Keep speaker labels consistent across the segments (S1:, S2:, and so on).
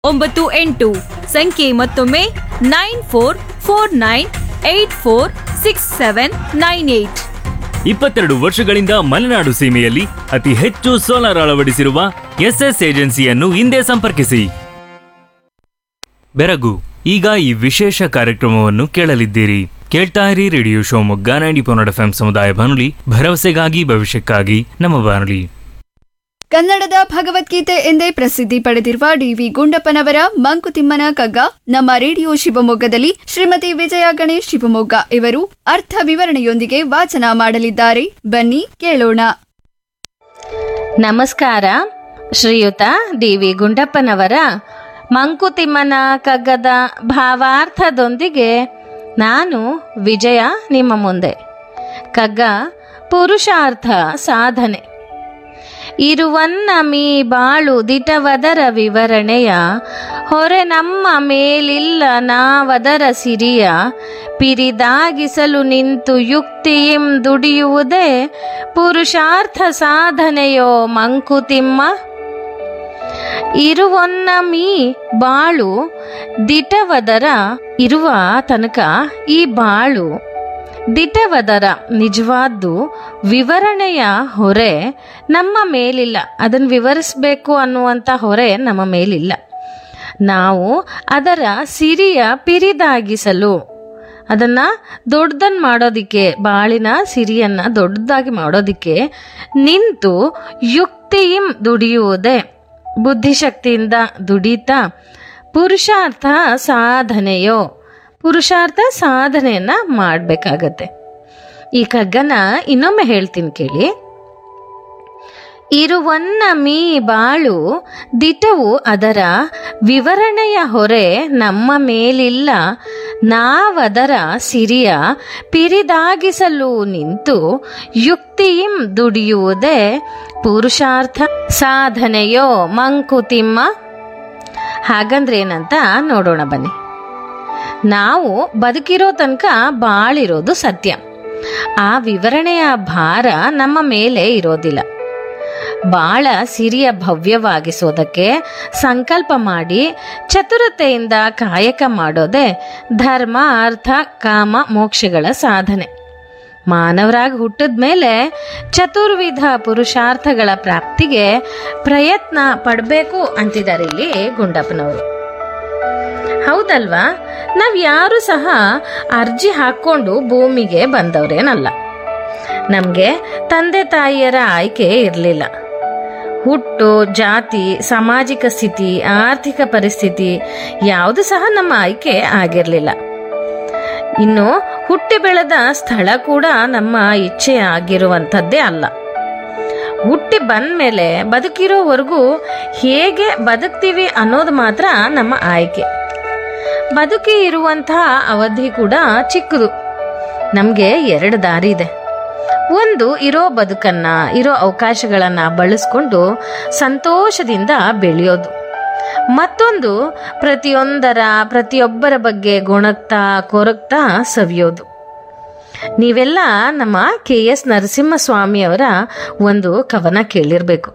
S1: ಒಂಬತ್ತು ಎಂಟು ಸಂಖ್ಯೆ ಮತ್ತೊಮ್ಮೆ nine four four nine eight four six seven nine eight
S2: ಇಪ್ಪತ್ತೆರಡು ವರ್ಷಗಳಿಂದ ಮಲೆನಾಡು ಸೀಮೆಯಲ್ಲಿ ಅತಿ ಹೆಚ್ಚು ಸೋಲಾರ್ ಅಳವಡಿಸಿರುವ ಎಸ್ಎಸ್ ಏಜೆನ್ಸಿಯನ್ನು ಹಿಂದೆ ಸಂಪರ್ಕಿಸಿ ಬೆರಗು ಈಗ ಈ ವಿಶೇಷ ಕಾರ್ಯಕ್ರಮವನ್ನು ಕೇಳಲಿದ್ದೀರಿ ಕೇಳ್ತಾ ಇರಿ ರೇಡಿಯೋ ಶಿವಮೊಗ್ಗ ನೈಂಟಿ ಪೊನ್ನಡ ಎಫ್ ಸಮುದಾಯ ಬಾನುಲಿ ಭರವಸೆಗಾಗಿ ಭವಿಷ್ಯಕ್ಕಾಗಿ ನಮ್ಮ ಬಾನುಲಿ
S3: ಕನ್ನಡದ ಭಗವದ್ಗೀತೆ ಎಂದೇ ಪ್ರಸಿದ್ಧಿ ಪಡೆದಿರುವ ಡಿವಿ ಗುಂಡಪ್ಪನವರ ಮಂಕುತಿಮ್ಮನ ಕಗ್ಗ ನಮ್ಮ ರೇಡಿಯೋ ಶಿವಮೊಗ್ಗದಲ್ಲಿ ಶ್ರೀಮತಿ ವಿಜಯ ಗಣೇಶ್ ಶಿವಮೊಗ್ಗ ಇವರು ಅರ್ಥ ವಿವರಣೆಯೊಂದಿಗೆ ವಾಚನ ಮಾಡಲಿದ್ದಾರೆ ಬನ್ನಿ ಕೇಳೋಣ
S4: ನಮಸ್ಕಾರ ಶ್ರೀಯುತ ಡಿ ವಿ ಗುಂಡಪ್ಪನವರ ಮಂಕುತಿಮ್ಮನ ಕಗ್ಗದ ಭಾವಾರ್ಥದೊಂದಿಗೆ ನಾನು ವಿಜಯ ನಿಮ್ಮ ಮುಂದೆ ಕಗ್ಗ ಪುರುಷಾರ್ಥ ಸಾಧನೆ ಇರುವನ್ನ ಮೀ ಬಾಳು ದಿಟವದರ ವಿವರಣೆಯ ಹೊರೆ ನಮ್ಮ ಮೇಲಿಲ್ಲ ನಾವದರ ಸಿರಿಯ ಪಿರಿದಾಗಿಸಲು ನಿಂತು ಯುಕ್ತಿಯಿಂ ದುಡಿಯುವುದೇ ಪುರುಷಾರ್ಥ ಸಾಧನೆಯೋ ಮಂಕುತಿಮ್ಮ ಇರುವನ್ನ ಮೀ ಬಾಳು ದಿಟವದರ ಇರುವ ತನಕ ಈ ಬಾಳು ದಿಟವದರ ನಿಜವಾದ್ದು ವಿವರಣೆಯ ಹೊರೆ ನಮ್ಮ ಮೇಲಿಲ್ಲ ಅದನ್ನು ವಿವರಿಸಬೇಕು ಅನ್ನುವಂಥ ಹೊರೆ ನಮ್ಮ ಮೇಲಿಲ್ಲ ನಾವು ಅದರ ಸಿರಿಯ ಪಿರಿದಾಗಿಸಲು ಅದನ್ನು ದೊಡ್ಡದನ್ನು ಮಾಡೋದಿಕ್ಕೆ ಬಾಳಿನ ಸಿರಿಯನ್ನು ದೊಡ್ಡದಾಗಿ ಮಾಡೋದಿಕ್ಕೆ ನಿಂತು ಯುಕ್ತಿಯಿಂ ದುಡಿಯುವುದೇ ಬುದ್ಧಿಶಕ್ತಿಯಿಂದ ದುಡಿತಾ ಪುರುಷಾರ್ಥ ಸಾಧನೆಯೋ ಪುರುಷಾರ್ಥ ಸಾಧನೆಯನ್ನ ಮಾಡಬೇಕಾಗತ್ತೆ ಈ ಕಗ್ಗನ ಇನ್ನೊಮ್ಮೆ ಹೇಳ್ತೀನಿ ಕೇಳಿ ಇರುವನ್ನ ಮೀ ಬಾಳು ದಿಟವು ಅದರ ವಿವರಣೆಯ ಹೊರೆ ನಮ್ಮ ಮೇಲಿಲ್ಲ ನಾವದರ ಸಿರಿಯ ಪಿರಿದಾಗಿಸಲು ನಿಂತು ಯುಕ್ತಿಯಿಂ ದುಡಿಯುವುದೇ ಪುರುಷಾರ್ಥ ಸಾಧನೆಯೋ ಮಂಕುತಿಮ್ಮ ಹಾಗಂದ್ರೆ ಏನಂತ ನೋಡೋಣ ಬನ್ನಿ ನಾವು ಬದುಕಿರೋ ತನಕ ಬಾಳಿರೋದು ಸತ್ಯ ಆ ವಿವರಣೆಯ ಭಾರ ನಮ್ಮ ಮೇಲೆ ಇರೋದಿಲ್ಲ ಬಾಳ ಸಿರಿಯ ಭವ್ಯವಾಗಿಸೋದಕ್ಕೆ ಸಂಕಲ್ಪ ಮಾಡಿ ಚತುರತೆಯಿಂದ ಕಾಯಕ ಮಾಡೋದೇ ಧರ್ಮ ಅರ್ಥ ಕಾಮ ಮೋಕ್ಷಗಳ ಸಾಧನೆ ಮಾನವರಾಗಿ ಹುಟ್ಟಿದ ಮೇಲೆ ಚತುರ್ವಿಧ ಪುರುಷಾರ್ಥಗಳ ಪ್ರಾಪ್ತಿಗೆ ಪ್ರಯತ್ನ ಪಡಬೇಕು ಅಂತಿದ್ದಾರೆ ಇಲ್ಲಿ ಗುಂಡಪ್ಪನವರು ಹೌದಲ್ವಾ ನಾವ್ ಯಾರು ಸಹ ಅರ್ಜಿ ಹಾಕೊಂಡು ಭೂಮಿಗೆ ಬಂದವರೇನಲ್ಲ ನಮಗೆ ತಂದೆ ತಾಯಿಯರ ಆಯ್ಕೆ ಇರಲಿಲ್ಲ ಹುಟ್ಟು ಜಾತಿ ಸಾಮಾಜಿಕ ಸ್ಥಿತಿ ಆರ್ಥಿಕ ಪರಿಸ್ಥಿತಿ ಯಾವುದು ಸಹ ನಮ್ಮ ಆಯ್ಕೆ ಆಗಿರಲಿಲ್ಲ ಇನ್ನು ಹುಟ್ಟಿ ಬೆಳೆದ ಸ್ಥಳ ಕೂಡ ನಮ್ಮ ಇಚ್ಛೆ ಆಗಿರುವಂಥದ್ದೇ ಅಲ್ಲ ಹುಟ್ಟಿ ಬಂದ್ಮೇಲೆ ಬದುಕಿರೋವರೆಗೂ ಹೇಗೆ ಬದುಕ್ತೀವಿ ಅನ್ನೋದು ಮಾತ್ರ ನಮ್ಮ ಆಯ್ಕೆ ಬದುಕಿ ಇರುವಂತಹ ಅವಧಿ ಕೂಡ ಚಿಕ್ಕದು ನಮಗೆ ಎರಡು ದಾರಿ ಇದೆ ಒಂದು ಇರೋ ಬದುಕನ್ನ ಇರೋ ಅವಕಾಶಗಳನ್ನ ಬಳಸ್ಕೊಂಡು ಸಂತೋಷದಿಂದ ಬೆಳೆಯೋದು ಮತ್ತೊಂದು ಪ್ರತಿಯೊಂದರ ಪ್ರತಿಯೊಬ್ಬರ ಬಗ್ಗೆ ಗೊಣಗ್ತಾ ಕೊರಗ್ತಾ ಸವಿಯೋದು ನೀವೆಲ್ಲ ನಮ್ಮ ಕೆ ಎಸ್ ನರಸಿಂಹಸ್ವಾಮಿಯವರ ಒಂದು ಕವನ ಕೇಳಿರ್ಬೇಕು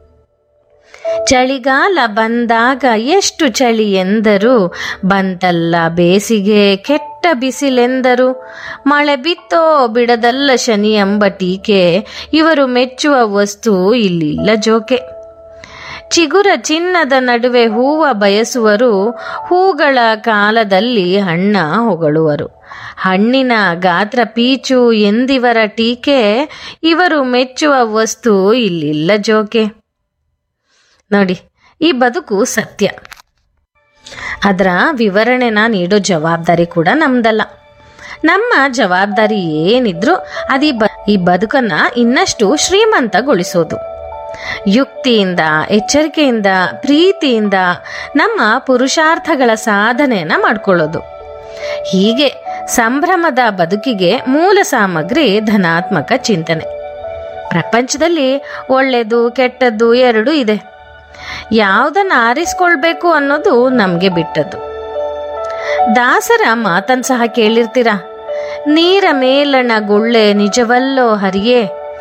S4: ಚಳಿಗಾಲ ಬಂದಾಗ ಎಷ್ಟು ಚಳಿ ಎಂದರು ಬಂತಲ್ಲ ಬೇಸಿಗೆ ಕೆಟ್ಟ ಬಿಸಿಲೆಂದರು ಮಳೆ ಬಿತ್ತೋ ಬಿಡದಲ್ಲ ಶನಿ ಎಂಬ ಟೀಕೆ ಇವರು ಮೆಚ್ಚುವ ವಸ್ತು ಇಲ್ಲಿಲ್ಲ ಜೋಕೆ ಚಿಗುರ ಚಿನ್ನದ ನಡುವೆ ಹೂವ ಬಯಸುವರು ಹೂಗಳ ಕಾಲದಲ್ಲಿ ಹಣ್ಣ ಹೊಗಳುವರು ಹಣ್ಣಿನ ಗಾತ್ರ ಪೀಚು ಎಂದಿವರ ಟೀಕೆ ಇವರು ಮೆಚ್ಚುವ ವಸ್ತು ಇಲ್ಲಿಲ್ಲ ಜೋಕೆ ನೋಡಿ ಈ ಬದುಕು ಸತ್ಯ ಅದರ ವಿವರಣೆನ ನೀಡೋ ಜವಾಬ್ದಾರಿ ಕೂಡ ನಮ್ದಲ್ಲ ನಮ್ಮ ಜವಾಬ್ದಾರಿ ಏನಿದ್ರು ಅದು ಈ ಬ ಈ ಬದುಕನ್ನ ಇನ್ನಷ್ಟು ಶ್ರೀಮಂತಗೊಳಿಸೋದು ಯುಕ್ತಿಯಿಂದ ಎಚ್ಚರಿಕೆಯಿಂದ ಪ್ರೀತಿಯಿಂದ ನಮ್ಮ ಪುರುಷಾರ್ಥಗಳ ಸಾಧನೆಯನ್ನ ಮಾಡ್ಕೊಳ್ಳೋದು ಹೀಗೆ ಸಂಭ್ರಮದ ಬದುಕಿಗೆ ಮೂಲ ಸಾಮಗ್ರಿ ಧನಾತ್ಮಕ ಚಿಂತನೆ ಪ್ರಪಂಚದಲ್ಲಿ ಒಳ್ಳೆಯದು ಕೆಟ್ಟದ್ದು ಎರಡೂ ಇದೆ ಯಾವುದನ್ನ ಆರಿಸ್ಕೊಳ್ಬೇಕು ಅನ್ನೋದು ನಮಗೆ ಬಿಟ್ಟದ್ದು ದಾಸರ ಮಾತನ್ ಸಹ ಕೇಳಿರ್ತೀರ ನೀರ ಮೇಲಣ ಗುಳ್ಳೆ ನಿಜವಲ್ಲೋ ಹರಿಯೇ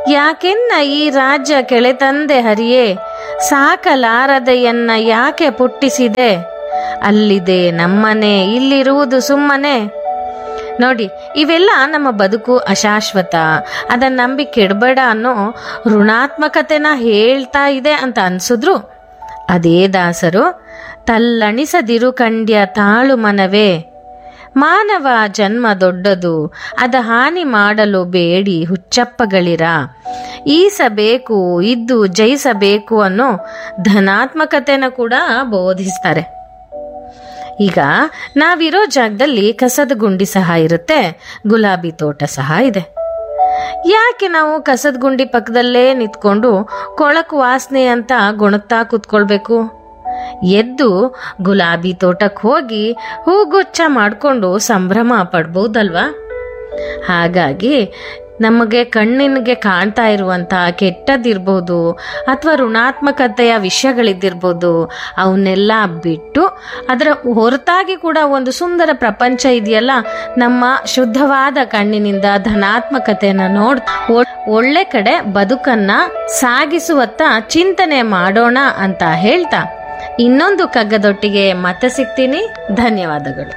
S4: ಯಾಕೆನ್ನ ಈ ರಾಜ್ಯ ಕೆಳೆತಂದೆ ಹರಿಯೇ ಸಾಕಲಾರದೆಯನ್ನ ಯಾಕೆ ಪುಟ್ಟಿಸಿದೆ ಅಲ್ಲಿದೆ ನಮ್ಮನೆ ಇಲ್ಲಿರುವುದು ಸುಮ್ಮನೆ ನೋಡಿ ಇವೆಲ್ಲ ನಮ್ಮ ಬದುಕು ಅಶಾಶ್ವತ ಅದನ್ನ ನಂಬಿ ಕೆಡಬೇಡ ಅನ್ನೋ ಋಣಾತ್ಮಕತೆನ ಹೇಳ್ತಾ ಇದೆ ಅಂತ ಅನ್ಸಿದ್ರು ಅದೇ ದಾಸರು ತಲ್ಲಣಿಸದಿರು ಕಂಡ್ಯ ತಾಳು ಮನವೇ ಮಾನವ ಜನ್ಮ ದೊಡ್ಡದು ಅದ ಹಾನಿ ಮಾಡಲು ಬೇಡಿ ಹುಚ್ಚಪ್ಪಗಳಿರ ಈಸಬೇಕು ಇದ್ದು ಜಯಿಸಬೇಕು ಅನ್ನೋ ಧನಾತ್ಮಕತೆನ ಕೂಡ ಬೋಧಿಸ್ತಾರೆ ಈಗ ನಾವಿರೋ ಜಾಗದಲ್ಲಿ ಕಸದ ಗುಂಡಿ ಸಹ ಇರುತ್ತೆ ಗುಲಾಬಿ ತೋಟ ಸಹ ಇದೆ ಯಾಕೆ ನಾವು ಕಸದ ಗುಂಡಿ ಪಕ್ಕದಲ್ಲೇ ನಿಂತ್ಕೊಂಡು ಕೊಳಕು ವಾಸನೆ ಅಂತ ಗುಣಗ್ತಾ ಕೂತ್ಕೊಳ್ಬೇಕು ಎದ್ದು ಗುಲಾಬಿ ತೋಟಕ್ಕೆ ಹೋಗಿ ಹೂಗುಚ್ಛ ಮಾಡಿಕೊಂಡು ಸಂಭ್ರಮ ಪಡ್ಬೋದಲ್ವಾ ಹಾಗಾಗಿ ನಮಗೆ ಕಣ್ಣಿನಿಗೆ ಕಾಣ್ತಾ ಇರುವಂಥ ಕೆಟ್ಟದಿರ್ಬೋದು ಅಥವಾ ಋಣಾತ್ಮಕತೆಯ ವಿಷಯಗಳಿದ್ದಿರ್ಬೋದು ಅವನ್ನೆಲ್ಲ ಬಿಟ್ಟು ಅದರ ಹೊರತಾಗಿ ಕೂಡ ಒಂದು ಸುಂದರ ಪ್ರಪಂಚ ಇದೆಯಲ್ಲ ನಮ್ಮ ಶುದ್ಧವಾದ ಕಣ್ಣಿನಿಂದ ಧನಾತ್ಮಕತೆಯನ್ನು ನೋಡ್ ಒ- ಒಳ್ಳೆ ಕಡೆ ಬದುಕನ್ನ ಸಾಗಿಸುವತ್ತ ಚಿಂತನೆ ಮಾಡೋಣ ಅಂತ ಹೇಳ್ತಾ ಇನ್ನೊಂದು ಕಗ್ಗದೊಟ್ಟಿಗೆ ಮತ್ತೆ ಸಿಗ್ತೀನಿ ಧನ್ಯವಾದಗಳು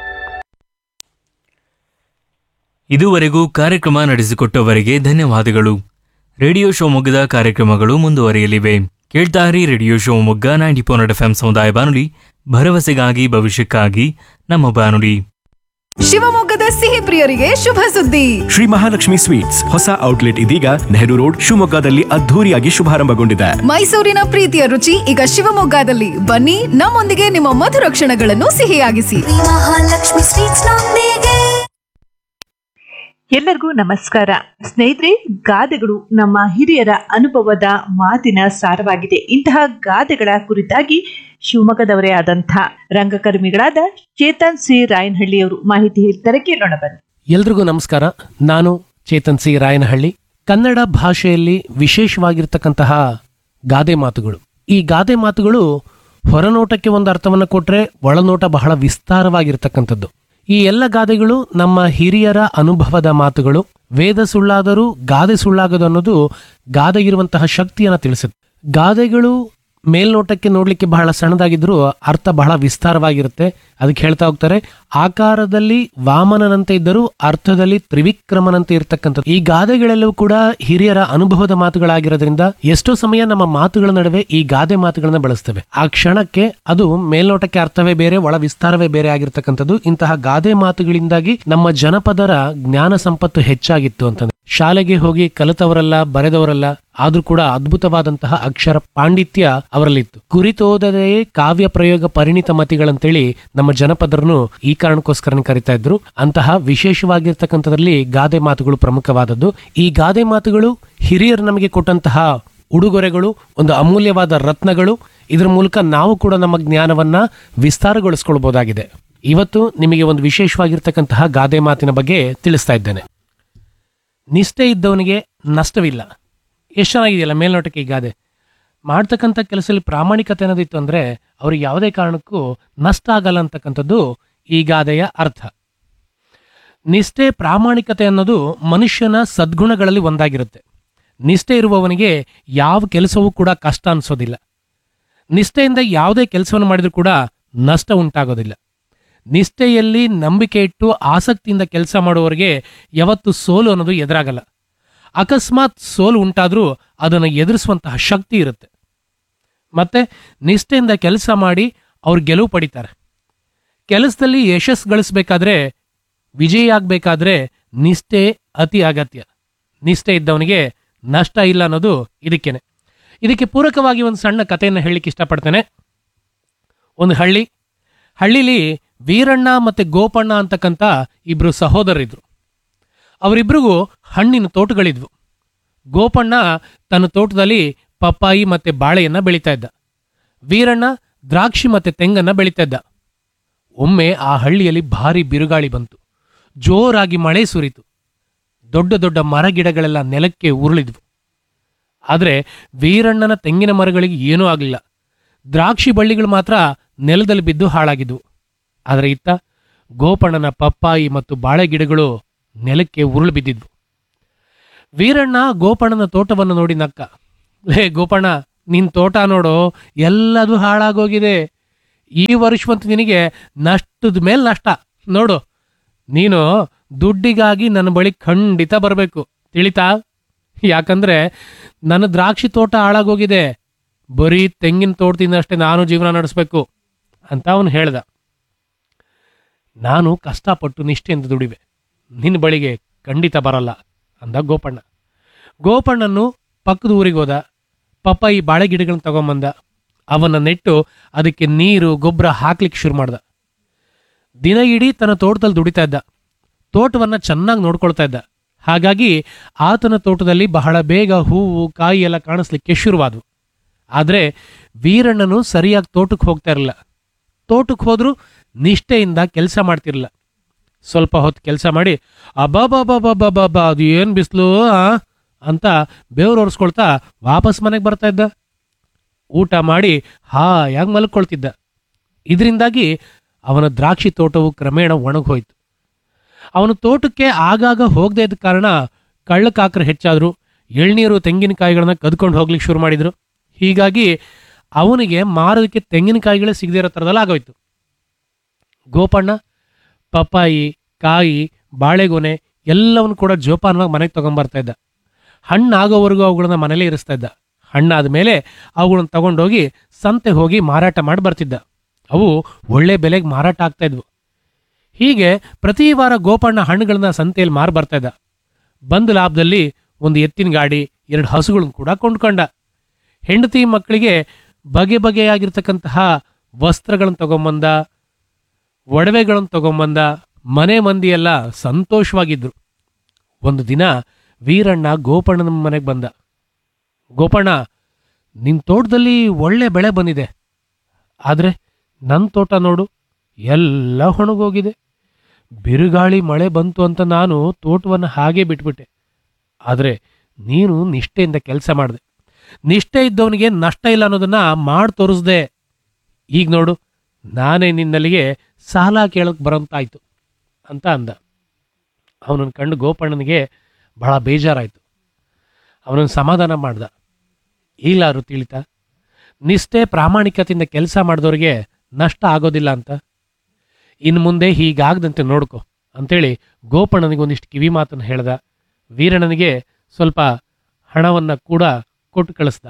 S2: ಇದುವರೆಗೂ ಕಾರ್ಯಕ್ರಮ ನಡೆಸಿಕೊಟ್ಟವರಿಗೆ ಧನ್ಯವಾದಗಳು ರೇಡಿಯೋ ಶಿವಮೊಗ್ಗದ ಕಾರ್ಯಕ್ರಮಗಳು ಮುಂದುವರಿಯಲಿವೆ ಕೇಳ್ತಾರಿ ರೇಡಿಯೋ ಶಿವಮೊಗ್ಗ ನೈಂಟಿ ಪೋನೆಟ್ ಎಫ್ ಸಮುದಾಯ ಬಾನುಲಿ ಭರವಸೆಗಾಗಿ ಭವಿಷ್ಯಕ್ಕಾಗಿ ನಮ್ಮ ಬಾನುಲಿ
S5: ಶಿವಮೊಗ್ಗದ ಸಿಹಿ ಪ್ರಿಯರಿಗೆ ಶುಭ ಸುದ್ದಿ
S6: ಶ್ರೀ ಮಹಾಲಕ್ಷ್ಮಿ ಸ್ವೀಟ್ಸ್ ಹೊಸ ಔಟ್ಲೆಟ್ ಇದೀಗ ನೆಹರು ರೋಡ್ ಶಿವಮೊಗ್ಗದಲ್ಲಿ ಅದ್ಧೂರಿಯಾಗಿ ಶುಭಾರಂಭಗೊಂಡಿದೆ
S5: ಮೈಸೂರಿನ ಪ್ರೀತಿಯ ರುಚಿ ಈಗ ಶಿವಮೊಗ್ಗದಲ್ಲಿ ಬನ್ನಿ ನಮ್ಮೊಂದಿಗೆ ನಿಮ್ಮ ಮಧುರ ಕ್ಷಣಗಳನ್ನು ಸಿಹಿಯಾಗಿಸಿ
S7: ಮಹಾಲಕ್ಷ್ಮಿ ಸ್ವೀಟ್ಸ್ ನೊಂದಿಗೆ
S8: ಎಲ್ಲರಿಗೂ ನಮಸ್ಕಾರ ಸ್ನೇಹಿತರೆ ಗಾದೆಗಳು ನಮ್ಮ ಹಿರಿಯರ ಅನುಭವದ ಮಾತಿನ ಸಾರವಾಗಿದೆ ಇಂತಹ ಗಾದೆಗಳ ಕುರಿತಾಗಿ ಶಿವಮೊಗ್ಗದವರೇ ಆದಂಥ ರಂಗಕರ್ಮಿಗಳಾದ ಚೇತನ್ ಸಿ ರಾಯನಹಳ್ಳಿಯವರು ಮಾಹಿತಿ ಹೇಳ್ತಾರೆ ಕೇಳೋಣ ಬನ್ನಿ
S9: ಎಲ್ರಿಗೂ ನಮಸ್ಕಾರ ನಾನು ಚೇತನ್ ಸಿ ರಾಯನಹಳ್ಳಿ ಕನ್ನಡ ಭಾಷೆಯಲ್ಲಿ ವಿಶೇಷವಾಗಿರ್ತಕ್ಕಂತಹ ಗಾದೆ ಮಾತುಗಳು ಈ ಗಾದೆ ಮಾತುಗಳು ಹೊರನೋಟಕ್ಕೆ ಒಂದು ಅರ್ಥವನ್ನು ಕೊಟ್ರೆ ಒಳನೋಟ ಬಹಳ ವಿಸ್ತಾರವಾಗಿರ್ತಕ್ಕಂಥದ್ದು ಈ ಎಲ್ಲ ಗಾದೆಗಳು ನಮ್ಮ ಹಿರಿಯರ ಅನುಭವದ ಮಾತುಗಳು ವೇದ ಸುಳ್ಳಾದರೂ ಗಾದೆ ಸುಳ್ಳಾಗದು ಅನ್ನೋದು ಗಾದೆಗಿರುವಂತಹ ಶಕ್ತಿಯನ್ನು ತಿಳಿಸುತ್ತೆ ಗಾದೆಗಳು ಮೇಲ್ನೋಟಕ್ಕೆ ನೋಡ್ಲಿಕ್ಕೆ ಬಹಳ ಸಣ್ಣದಾಗಿದ್ರು ಅರ್ಥ ಬಹಳ ವಿಸ್ತಾರವಾಗಿರುತ್ತೆ ಅದಕ್ಕೆ ಹೇಳ್ತಾ ಹೋಗ್ತಾರೆ ಆಕಾರದಲ್ಲಿ ವಾಮನನಂತೆ ಇದ್ದರೂ ಅರ್ಥದಲ್ಲಿ ತ್ರಿವಿಕ್ರಮನಂತೆ ಇರ್ತಕ್ಕಂಥದ್ದು ಈ ಗಾದೆಗಳೆಲ್ಲವೂ ಕೂಡ ಹಿರಿಯರ ಅನುಭವದ ಮಾತುಗಳಾಗಿರೋದ್ರಿಂದ ಎಷ್ಟೋ ಸಮಯ ನಮ್ಮ ಮಾತುಗಳ ನಡುವೆ ಈ ಗಾದೆ ಮಾತುಗಳನ್ನ ಬಳಸ್ತೇವೆ ಆ ಕ್ಷಣಕ್ಕೆ ಅದು ಮೇಲ್ನೋಟಕ್ಕೆ ಅರ್ಥವೇ ಬೇರೆ ಒಳ ವಿಸ್ತಾರವೇ ಬೇರೆ ಆಗಿರ್ತಕ್ಕಂಥದ್ದು ಇಂತಹ ಗಾದೆ ಮಾತುಗಳಿಂದಾಗಿ ನಮ್ಮ ಜನಪದರ ಜ್ಞಾನ ಸಂಪತ್ತು ಹೆಚ್ಚಾಗಿತ್ತು ಅಂತಂದ್ರೆ ಶಾಲೆಗೆ ಹೋಗಿ ಕಲಿತವರಲ್ಲ ಬರೆದವರಲ್ಲ ಆದ್ರೂ ಕೂಡ ಅದ್ಭುತವಾದಂತಹ ಅಕ್ಷರ ಪಾಂಡಿತ್ಯ ಅವರಲ್ಲಿತ್ತು ಕುರಿತೋದದೆಯೇ ಕಾವ್ಯ ಪ್ರಯೋಗ ಪರಿಣಿತ ಮತಿಗಳಂತೇಳಿ ನಮ್ಮ ಜನಪದರನ್ನು ಈ ಕಾರಣಕ್ಕೋಸ್ಕರನೇ ಕರಿತಾ ಇದ್ರು ಅಂತಹ ವಿಶೇಷವಾಗಿರ್ತಕ್ಕಂಥದ್ರಲ್ಲಿ ಗಾದೆ ಮಾತುಗಳು ಪ್ರಮುಖವಾದದ್ದು ಈ ಗಾದೆ ಮಾತುಗಳು ಹಿರಿಯರು ನಮಗೆ ಕೊಟ್ಟಂತಹ ಉಡುಗೊರೆಗಳು ಒಂದು ಅಮೂಲ್ಯವಾದ ರತ್ನಗಳು ಇದರ ಮೂಲಕ ನಾವು ಕೂಡ ನಮ್ಮ ಜ್ಞಾನವನ್ನ ವಿಸ್ತಾರಗೊಳಿಸ್ಕೊಳ್ಬಹುದಾಗಿದೆ ಇವತ್ತು ನಿಮಗೆ ಒಂದು ವಿಶೇಷವಾಗಿರ್ತಕ್ಕಂತಹ ಗಾದೆ ಮಾತಿನ ಬಗ್ಗೆ ತಿಳಿಸ್ತಾ ಇದ್ದೇನೆ ನಿಷ್ಠೆ ಇದ್ದವನಿಗೆ ನಷ್ಟವಿಲ್ಲ ಎಷ್ಟು ಚೆನ್ನಾಗಿದೆಯಲ್ಲ ಮೇಲ್ನೋಟಕ್ಕೆ ಈ ಗಾದೆ ಮಾಡ್ತಕ್ಕಂಥ ಕೆಲಸದಲ್ಲಿ ಪ್ರಾಮಾಣಿಕತೆ ಅನ್ನೋದಿತ್ತು ಅಂದ್ರೆ ಅವ್ರಿಗೆ ಯಾವುದೇ ಕಾರಣಕ್ಕೂ ನಷ್ಟ ಆಗಲ್ಲ ಅಂತಕ್ಕಂಥದ್ದು ಈ ಗಾದೆಯ ಅರ್ಥ ನಿಷ್ಠೆ ಪ್ರಾಮಾಣಿಕತೆ ಅನ್ನೋದು ಮನುಷ್ಯನ ಸದ್ಗುಣಗಳಲ್ಲಿ ಒಂದಾಗಿರುತ್ತೆ ನಿಷ್ಠೆ ಇರುವವನಿಗೆ ಯಾವ ಕೆಲಸವೂ ಕೂಡ ಕಷ್ಟ ಅನಿಸೋದಿಲ್ಲ ನಿಷ್ಠೆಯಿಂದ ಯಾವುದೇ ಕೆಲಸವನ್ನು ಮಾಡಿದ್ರೂ ಕೂಡ ನಷ್ಟ ಉಂಟಾಗೋದಿಲ್ಲ ನಿಷ್ಠೆಯಲ್ಲಿ ನಂಬಿಕೆ ಇಟ್ಟು ಆಸಕ್ತಿಯಿಂದ ಕೆಲಸ ಮಾಡುವವರಿಗೆ ಯಾವತ್ತು ಸೋಲು ಅನ್ನೋದು ಎದುರಾಗಲ್ಲ ಅಕಸ್ಮಾತ್ ಸೋಲು ಉಂಟಾದ್ರೂ ಅದನ್ನು ಎದುರಿಸುವಂತಹ ಶಕ್ತಿ ಇರುತ್ತೆ ಮತ್ತೆ ನಿಷ್ಠೆಯಿಂದ ಕೆಲಸ ಮಾಡಿ ಅವ್ರು ಗೆಲುವು ಪಡಿತಾರೆ ಕೆಲಸದಲ್ಲಿ ಯಶಸ್ಸು ಗಳಿಸ್ಬೇಕಾದ್ರೆ ವಿಜಯಿ ಆಗ್ಬೇಕಾದ್ರೆ ನಿಷ್ಠೆ ಅತಿ ಅಗತ್ಯ ನಿಷ್ಠೆ ಇದ್ದವನಿಗೆ ನಷ್ಟ ಇಲ್ಲ ಅನ್ನೋದು ಇದಕ್ಕೇನೆ ಇದಕ್ಕೆ ಪೂರಕವಾಗಿ ಒಂದು ಸಣ್ಣ ಕಥೆಯನ್ನು ಹೇಳಲಿಕ್ಕೆ ಇಷ್ಟಪಡ್ತೇನೆ ಒಂದು ಹಳ್ಳಿ ಹಳ್ಳಿಲಿ ವೀರಣ್ಣ ಮತ್ತೆ ಗೋಪಣ್ಣ ಅಂತಕ್ಕಂಥ ಇಬ್ರು ಸಹೋದರರಿದ್ರು ಅವರಿಬ್ರಿಗೂ ಹಣ್ಣಿನ ತೋಟಗಳಿದ್ವು ಗೋಪಣ್ಣ ತನ್ನ ತೋಟದಲ್ಲಿ ಪಪ್ಪಾಯಿ ಮತ್ತೆ ಬಾಳೆಯನ್ನ ಬೆಳೀತಾ ಇದ್ದ ವೀರಣ್ಣ ದ್ರಾಕ್ಷಿ ಮತ್ತೆ ತೆಂಗನ್ನ ಬೆಳೀತಾ ಇದ್ದ ಒಮ್ಮೆ ಆ ಹಳ್ಳಿಯಲ್ಲಿ ಭಾರಿ ಬಿರುಗಾಳಿ ಬಂತು ಜೋರಾಗಿ ಮಳೆ ಸುರಿತು ದೊಡ್ಡ ದೊಡ್ಡ ಮರ ಗಿಡಗಳೆಲ್ಲ ನೆಲಕ್ಕೆ ಉರುಳಿದ್ವು ಆದರೆ ವೀರಣ್ಣನ ತೆಂಗಿನ ಮರಗಳಿಗೆ ಏನೂ ಆಗಲಿಲ್ಲ ದ್ರಾಕ್ಷಿ ಬಳ್ಳಿಗಳು ಮಾತ್ರ ನೆಲದಲ್ಲಿ ಬಿದ್ದು ಹಾಳಾಗಿದ್ವು ಆದರೆ ಇತ್ತ ಗೋಪಣ್ಣನ ಪಪ್ಪಾಯಿ ಮತ್ತು ಬಾಳೆ ಗಿಡಗಳು ನೆಲಕ್ಕೆ ಉರುಳು ಬಿದ್ದಿದ್ವು ವೀರಣ್ಣ ಗೋಪಣ್ಣನ ತೋಟವನ್ನು ನೋಡಿ ನಕ್ಕ ಲೇ ಗೋಪಣ್ಣ ನಿನ್ ತೋಟ ನೋಡು ಎಲ್ಲದೂ ಹಾಳಾಗೋಗಿದೆ ಈ ವರ್ಷವಂತ ನಿನಗೆ ನಷ್ಟದ ಮೇಲೆ ನಷ್ಟ ನೋಡು ನೀನು ದುಡ್ಡಿಗಾಗಿ ನನ್ನ ಬಳಿ ಖಂಡಿತ ಬರಬೇಕು ತಿಳಿತಾ ಯಾಕಂದ್ರೆ ನನ್ನ ದ್ರಾಕ್ಷಿ ತೋಟ ಹಾಳಾಗೋಗಿದೆ ಬರೀ ತೆಂಗಿನ ತೋಟದಿಂದ ಅಷ್ಟೇ ನಾನು ಜೀವನ ನಡೆಸಬೇಕು ಅಂತ ಅವನು ಹೇಳ್ದ ನಾನು ಕಷ್ಟಪಟ್ಟು ನಿಷ್ಠೆಯಿಂದ ದುಡಿವೆ ನಿನ್ನ ಬಳಿಗೆ ಖಂಡಿತ ಬರಲ್ಲ ಅಂದ ಗೋಪಣ್ಣ ಗೋಪಣ್ಣನು ಪಕ್ಕದ ಊರಿಗೆ ಹೋದ ಪಪ್ಪಾಯಿ ಬಾಳೆ ಗಿಡಗಳನ್ನ ತಗೊಂಬಂದ ಅವನ್ನ ನೆಟ್ಟು ಅದಕ್ಕೆ ನೀರು ಗೊಬ್ಬರ ಹಾಕ್ಲಿಕ್ಕೆ ಶುರು ಮಾಡ್ದ ದಿನ ಇಡೀ ತನ್ನ ತೋಟದಲ್ಲಿ ದುಡಿತಾ ಇದ್ದ ತೋಟವನ್ನ ಚೆನ್ನಾಗಿ ನೋಡ್ಕೊಳ್ತಾ ಇದ್ದ ಹಾಗಾಗಿ ಆತನ ತೋಟದಲ್ಲಿ ಬಹಳ ಬೇಗ ಹೂವು ಕಾಯಿ ಎಲ್ಲ ಕಾಣಿಸ್ಲಿಕ್ಕೆ ಶುರುವಾದವು ಆದರೆ ವೀರಣ್ಣನು ಸರಿಯಾಗಿ ತೋಟಕ್ಕೆ ಹೋಗ್ತಾ ಇರಲಿಲ್ಲ ತೋಟಕ್ಕೆ ಹೋದ್ರೂ ನಿಷ್ಠೆಯಿಂದ ಕೆಲಸ ಮಾಡ್ತಿರಲಿಲ್ಲ ಸ್ವಲ್ಪ ಹೊತ್ತು ಕೆಲಸ ಮಾಡಿ ಅಬ್ಬಾಬಾಬಾಬಾಬಾಬಾ ಅದು ಏನು ಬಿಸಿಲು ಅಂತ ಬೆವರು ಒರೆಸ್ಕೊಳ್ತಾ ವಾಪಸ್ ಮನೆಗೆ ಬರ್ತಾ ಇದ್ದ ಊಟ ಮಾಡಿ ಹಾಯಾಗಿ ಮಲ್ಕೊಳ್ತಿದ್ದ ಇದರಿಂದಾಗಿ ಅವನ ದ್ರಾಕ್ಷಿ ತೋಟವು ಕ್ರಮೇಣ ಒಣಗೋಯ್ತು ಅವನ ತೋಟಕ್ಕೆ ಆಗಾಗ ಹೋಗದೇ ಇದ್ದ ಕಾರಣ ಕಳ್ಳಕಾಕರು ಹೆಚ್ಚಾದ್ರು ಎಳ್ನೀರು ತೆಂಗಿನಕಾಯಿಗಳನ್ನ ಕದ್ಕೊಂಡು ಹೋಗ್ಲಿಕ್ಕೆ ಶುರು ಮಾಡಿದ್ರು ಹೀಗಾಗಿ ಅವನಿಗೆ ಮಾರೋದಕ್ಕೆ ತೆಂಗಿನಕಾಯಿಗಳೇ ಸಿಗದೇ ಇರೋ ಥರದಲ್ಲಿ ಆಗೋಯ್ತು ಗೋಪಣ್ಣ ಪಪ್ಪಾಯಿ ಕಾಯಿ ಬಾಳೆಗೊನೆ ಎಲ್ಲವನ್ನು ಕೂಡ ಜೋಪಾನವಾಗಿ ಮನೆಗೆ ತಗೊಂಬರ್ತಾ ಇದ್ದ ಹಣ್ಣಾಗೋವರೆಗೂ ಅವುಗಳನ್ನ ಮನೇಲೇ ಇರಿಸ್ತಾ ಇದ್ದ ಹಣ್ಣಾದ ಮೇಲೆ ಅವುಗಳನ್ನ ತಗೊಂಡೋಗಿ ಸಂತೆಗೆ ಹೋಗಿ ಮಾರಾಟ ಮಾಡಿ ಬರ್ತಿದ್ದ ಅವು ಒಳ್ಳೆ ಬೆಲೆಗೆ ಮಾರಾಟ ಆಗ್ತಾ ಇದ್ವು ಹೀಗೆ ಪ್ರತಿ ವಾರ ಗೋಪಣ್ಣ ಹಣ್ಣುಗಳನ್ನ ಸಂತೆಯಲ್ಲಿ ಮಾರಿ ಬರ್ತಾ ಇದ್ದ ಬಂದ ಲಾಭದಲ್ಲಿ ಒಂದು ಎತ್ತಿನ ಗಾಡಿ ಎರಡು ಹಸುಗಳನ್ನ ಕೂಡ ಕೊಂಡ್ಕೊಂಡ ಹೆಂಡತಿ ಮಕ್ಕಳಿಗೆ ಬಗೆ ಬಗೆಯಾಗಿರ್ತಕ್ಕಂತಹ ವಸ್ತ್ರಗಳನ್ನು ತಗೊಂಬಂದ ಒಡವೆಗಳನ್ನು ತಗೊಂಬಂದ ಮನೆ ಮಂದಿ ಎಲ್ಲ ಸಂತೋಷವಾಗಿದ್ರು ಒಂದು ದಿನ ವೀರಣ್ಣ ಗೋಪಣ್ಣನ ಮನೆಗೆ ಬಂದ ಗೋಪಣ್ಣ ನಿನ್ನ ತೋಟದಲ್ಲಿ ಒಳ್ಳೆ ಬೆಳೆ ಬಂದಿದೆ ಆದರೆ ನನ್ನ ತೋಟ ನೋಡು ಎಲ್ಲ ಒಣಗೋಗಿದೆ ಬಿರುಗಾಳಿ ಮಳೆ ಬಂತು ಅಂತ ನಾನು ತೋಟವನ್ನು ಹಾಗೆ ಬಿಟ್ಬಿಟ್ಟೆ ಆದರೆ ನೀನು ನಿಷ್ಠೆಯಿಂದ ಕೆಲಸ ಮಾಡಿದೆ ನಿಷ್ಠೆ ಇದ್ದವನಿಗೆ ನಷ್ಟ ಇಲ್ಲ ಅನ್ನೋದನ್ನ ಮಾಡಿ ತೋರಿಸ್ದೆ ಈಗ ನೋಡು ನಾನೇ ನಿನ್ನಲ್ಲಿಗೆ ಸಾಲ ಕೇಳೋಕೆ ಬರೋಂತಾಯ್ತು ಅಂತ ಅಂದ ಅವನನ್ನು ಕಂಡು ಗೋಪಣ್ಣನಿಗೆ ಬಹಳ ಬೇಜಾರಾಯಿತು ಅವನನ್ನು ಸಮಾಧಾನ ಮಾಡ್ದ ಈಗಲಾರು ತಿಳಿತಾ ನಿಷ್ಠೆ ಪ್ರಾಮಾಣಿಕತೆಯಿಂದ ಕೆಲಸ ಮಾಡಿದವ್ರಿಗೆ ನಷ್ಟ ಆಗೋದಿಲ್ಲ ಅಂತ ಇನ್ನು ಮುಂದೆ ಹೀಗಾಗದಂತೆ ನೋಡ್ಕೊ ಅಂತೇಳಿ ಗೋಪಣ್ಣನಿಗೆ ಒಂದಿಷ್ಟು ಕಿವಿ ಮಾತನ್ನು ಹೇಳ್ದ ವೀರಣ್ಣನಿಗೆ ಸ್ವಲ್ಪ ಹಣವನ್ನು ಕೂಡ ಕೊಟ್ಟು ಕಳಿಸ್ದ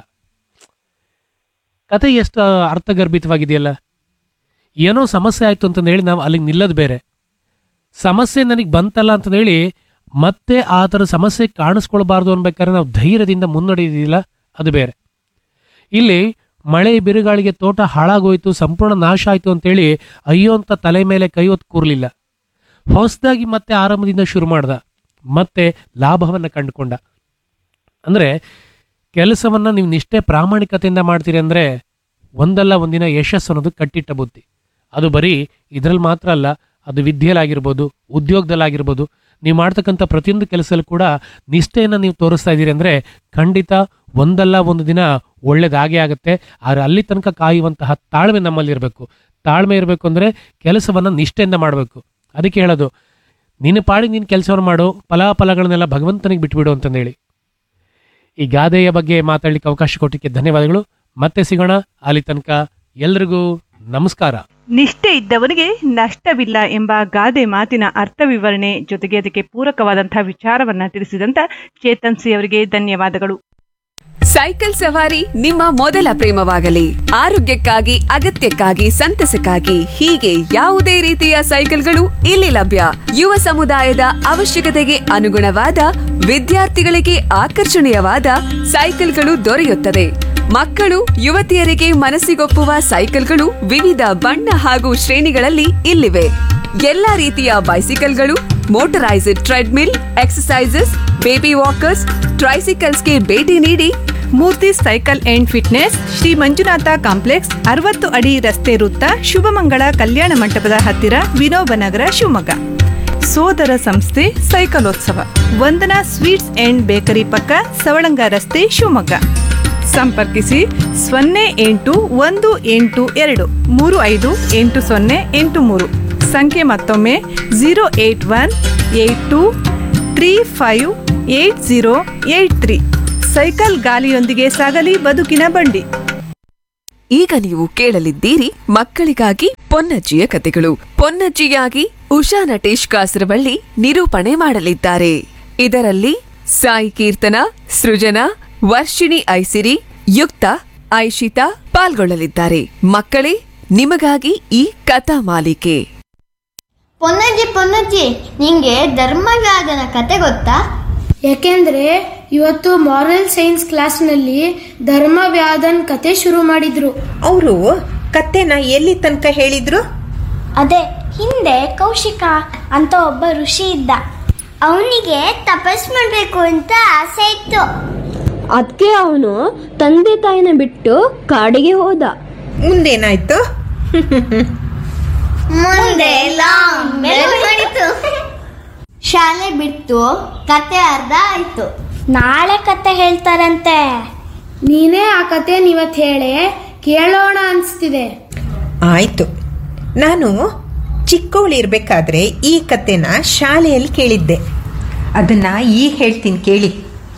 S9: ಕತೆ ಎಷ್ಟು ಅರ್ಥಗರ್ಭಿತವಾಗಿದೆಯಲ್ಲ ಏನೋ ಸಮಸ್ಯೆ ಆಯಿತು ಅಂತಂದೇಳಿ ನಾವು ಅಲ್ಲಿಗೆ ನಿಲ್ಲೋದು ಬೇರೆ ಸಮಸ್ಯೆ ನನಗೆ ಬಂತಲ್ಲ ಅಂತಂದೇಳಿ ಮತ್ತೆ ಆ ಥರ ಸಮಸ್ಯೆ ಕಾಣಿಸ್ಕೊಳ್ಬಾರ್ದು ಅನ್ಬೇಕಾದ್ರೆ ನಾವು ಧೈರ್ಯದಿಂದ ಮುನ್ನಡೆಯೋದಿಲ್ಲ ಅದು ಬೇರೆ ಇಲ್ಲಿ ಮಳೆ ಬಿರುಗಾಳಿಗೆ ತೋಟ ಹಾಳಾಗೋಯ್ತು ಸಂಪೂರ್ಣ ನಾಶ ಆಯಿತು ಅಂತೇಳಿ ಅಯ್ಯೋ ಅಂತ ತಲೆ ಮೇಲೆ ಕೈ ಹೊತ್ತು ಕೂರ್ಲಿಲ್ಲ ಹೊಸದಾಗಿ ಮತ್ತೆ ಆರಂಭದಿಂದ ಶುರು ಮಾಡ್ದ ಮತ್ತೆ ಲಾಭವನ್ನು ಕಂಡುಕೊಂಡ ಅಂದರೆ ಕೆಲಸವನ್ನು ನೀವು ನಿಷ್ಠೆ ಪ್ರಾಮಾಣಿಕತೆಯಿಂದ ಮಾಡ್ತೀರಿ ಅಂದರೆ ಒಂದಲ್ಲ ಒಂದಿನ ಯಶಸ್ಸು ಅನ್ನೋದು ಕಟ್ಟಿಟ್ಟ ಬುದ್ಧಿ ಅದು ಬರೀ ಇದರಲ್ಲಿ ಮಾತ್ರ ಅಲ್ಲ ಅದು ವಿದ್ಯೆಯಲ್ಲಾಗಿರ್ಬೋದು ಉದ್ಯೋಗದಲ್ಲಾಗಿರ್ಬೋದು ನೀವು ಮಾಡ್ತಕ್ಕಂಥ ಪ್ರತಿಯೊಂದು ಕೆಲಸದಲ್ಲೂ ಕೂಡ ನಿಷ್ಠೆಯನ್ನು ನೀವು ತೋರಿಸ್ತಾ ಇದ್ದೀರಿ ಅಂದರೆ ಖಂಡಿತ ಒಂದಲ್ಲ ಒಂದು ದಿನ ಒಳ್ಳೇದಾಗೇ ಆಗುತ್ತೆ ಆದರೆ ಅಲ್ಲಿ ತನಕ ಕಾಯುವಂತಹ ತಾಳ್ಮೆ ನಮ್ಮಲ್ಲಿರಬೇಕು ತಾಳ್ಮೆ ಇರಬೇಕು ಅಂದರೆ ಕೆಲಸವನ್ನು ನಿಷ್ಠೆಯಿಂದ ಮಾಡಬೇಕು ಅದಕ್ಕೆ ಹೇಳೋದು ನಿನ್ನ ಪಾಡಿಗೆ ನೀನು ಕೆಲಸವನ್ನು ಮಾಡು ಫಲಾಫಲಗಳನ್ನೆಲ್ಲ ಭಗವಂತನಿಗೆ ಬಿಟ್ಬಿಡು ಅಂತಂದೇಳಿ ಈ ಗಾದೆಯ ಬಗ್ಗೆ ಮಾತಾಡ್ಲಿಕ್ಕೆ ಅವಕಾಶ ಕೊಟ್ಟಿಕ್ಕೆ ಧನ್ಯವಾದಗಳು ಮತ್ತೆ ಸಿಗೋಣ ಅಲ್ಲಿ ತನಕ ಎಲ್ರಿಗೂ ನಮಸ್ಕಾರ
S8: ನಿಷ್ಠೆ ಇದ್ದವನಿಗೆ ನಷ್ಟವಿಲ್ಲ ಎಂಬ ಗಾದೆ ಮಾತಿನ ಅರ್ಥ ವಿವರಣೆ ಜೊತೆಗೆ ಅದಕ್ಕೆ ಪೂರಕವಾದಂತಹ ವಿಚಾರವನ್ನ ತಿಳಿಸಿದಂತ ಚೇತನ್ ಸಿ ಅವರಿಗೆ ಧನ್ಯವಾದಗಳು
S10: ಸೈಕಲ್ ಸವಾರಿ ನಿಮ್ಮ ಮೊದಲ ಪ್ರೇಮವಾಗಲಿ ಆರೋಗ್ಯಕ್ಕಾಗಿ ಅಗತ್ಯಕ್ಕಾಗಿ ಸಂತಸಕ್ಕಾಗಿ ಹೀಗೆ ಯಾವುದೇ ರೀತಿಯ ಸೈಕಲ್ಗಳು ಇಲ್ಲಿ ಲಭ್ಯ ಯುವ ಸಮುದಾಯದ ಅವಶ್ಯಕತೆಗೆ ಅನುಗುಣವಾದ ವಿದ್ಯಾರ್ಥಿಗಳಿಗೆ ಆಕರ್ಷಣೀಯವಾದ ಸೈಕಲ್ಗಳು ದೊರೆಯುತ್ತದೆ ಮಕ್ಕಳು ಯುವತಿಯರಿಗೆ ಮನಸ್ಸಿಗೊಪ್ಪುವ ಸೈಕಲ್ಗಳು ವಿವಿಧ ಬಣ್ಣ ಹಾಗೂ ಶ್ರೇಣಿಗಳಲ್ಲಿ ಇಲ್ಲಿವೆ ಎಲ್ಲಾ ರೀತಿಯ ಬೈಸಿಕಲ್ಗಳು motorised treadmill exercises baby walkers ಟ್ರೈಸಿಕಲ್ಸ್ಗೆ ಭೇಟಿ ನೀಡಿ
S11: Murthy cycle and fitness Shri Manjunatha complex ಅರವತ್ತು ಅಡಿ ರಸ್ತೆ ವೃತ್ತ ಶುಭಮಂಗಳ ಕಲ್ಯಾಣ ಮಂಟಪದ ಹತ್ತಿರ ವಿನೋಬ ನಗರ ಶಿವಮೊಗ್ಗ ಸೋದರ ಸಂಸ್ಥೆ ಸೈಕಲೋತ್ಸವ ವಂದನಾ ಸ್ವೀಟ್ಸ್ ಅಂಡ್ ಬೇಕರಿ ಪಕ್ಕ ಸವಳಂಗ ರಸ್ತೆ ಶಿವಮೊಗ್ಗ ಸಂಪರ್ಕಿಸಿ ಸೊನ್ನೆ ಎಂಟು ಒಂದು ಎಂಟು ಎರಡು ಮೂರು ಐದು ಎಂಟು ಸೊನ್ನೆ ಎಂಟು ಮೂರು ಸಂಖ್ಯೆ ಮತ್ತೊಮ್ಮೆ zero eight one eight two three five eight zero eight three cycle ಗಾಲಿಯೊಂದಿಗೆ ಸಾಗಲಿ ಬದುಕಿನ ಬಂಡಿ
S10: ಈಗ ನೀವು ಕೇಳಲಿದ್ದೀರಿ ಮಕ್ಕಳಿಗಾಗಿ ಪೊನ್ನಜ್ಜಿಯ ಕತೆಗಳು ಪೊನ್ನಜ್ಜಿಯಾಗಿ ಉಷಾ ನಟೇಶ್ ಕಾಸರವಳ್ಳಿ ನಿರೂಪಣೆ ಮಾಡಲಿದ್ದಾರೆ ಇದರಲ್ಲಿ ಸಾಯಿ ಕೀರ್ತನ ಸೃಜನಾ ವರ್ಷಿಣಿ ಐಸಿರಿ ಯುಕ್ತ ಐಶಿತಾ ಪಾಲ್ಗೊಳ್ಳಲಿದ್ದಾರೆ ಮಕ್ಕಳೇ ನಿಮಗಾಗಿ ಈ ಕಥಾ ಮಾಲಿಕೆ
S12: ಪೊನ್ನಜ್ಜಿ ಪೊನ್ನಜ್ಜಿ ನಿಂಗೆ ಧರ್ಮವ್ಯಾಧನ ಕತೆ ಗೊತ್ತಾ
S13: ಯಾಕೆಂದ್ರೆ ಇವತ್ತು ಮಾರಲ್ ಸೈನ್ಸ್ ಕ್ಲಾಸ್ನಲ್ಲಿ ಧರ್ಮವ್ಯಾಧನ್ ಕತೆ ಶುರು ಮಾಡಿದ್ರು
S14: ಅವರು ಕತೆನ ಎಲ್ಲಿ ತನಕ ಹೇಳಿದ್ರು
S12: ಅದೇ ಹಿಂದೆ ಕೌಶಿಕ ಅಂತ ಒಬ್ಬ ಋಷಿ ಇದ್ದ ಅವನಿಗೆ ತಪಸ್ ಮಾಡಬೇಕು ಅಂತ ಆಸೆ ಇತ್ತು
S15: ಅದಕ್ಕೆ ಅವನು ತಂದೆ ತಾಯಿನ ಬಿಟ್ಟು ಕಾಡಿಗೆ ಹೋದ
S14: ಮುಂದೇನಾಯ್ತು
S12: ಮುಂದೆ ಲಾಂಗ್ ಮಾಡಿತು ಶಾಲೆ ಬಿಟ್ಟು ಕತೆ ಅರ್ಧ ಆಯ್ತು ನಾಳೆ ಕತೆ ಹೇಳ್ತಾರಂತೆ
S13: ನೀನೇ ಆ ಕತೆ ನೀವತ್ ಹೇಳಿ ಕೇಳೋಣ ಅನ್ಸ್ತಿದೆ
S14: ಆಯ್ತು ನಾನು ಚಿಕ್ಕವಳಿರ್ಬೇಕಾದ್ರೆ ಈ ಕತೆನ ಶಾಲೆಯಲ್ಲಿ ಕೇಳಿದ್ದೆ ಅದನ್ನ ಈಗ ಹೇಳ್ತೀನಿ ಕೇಳಿ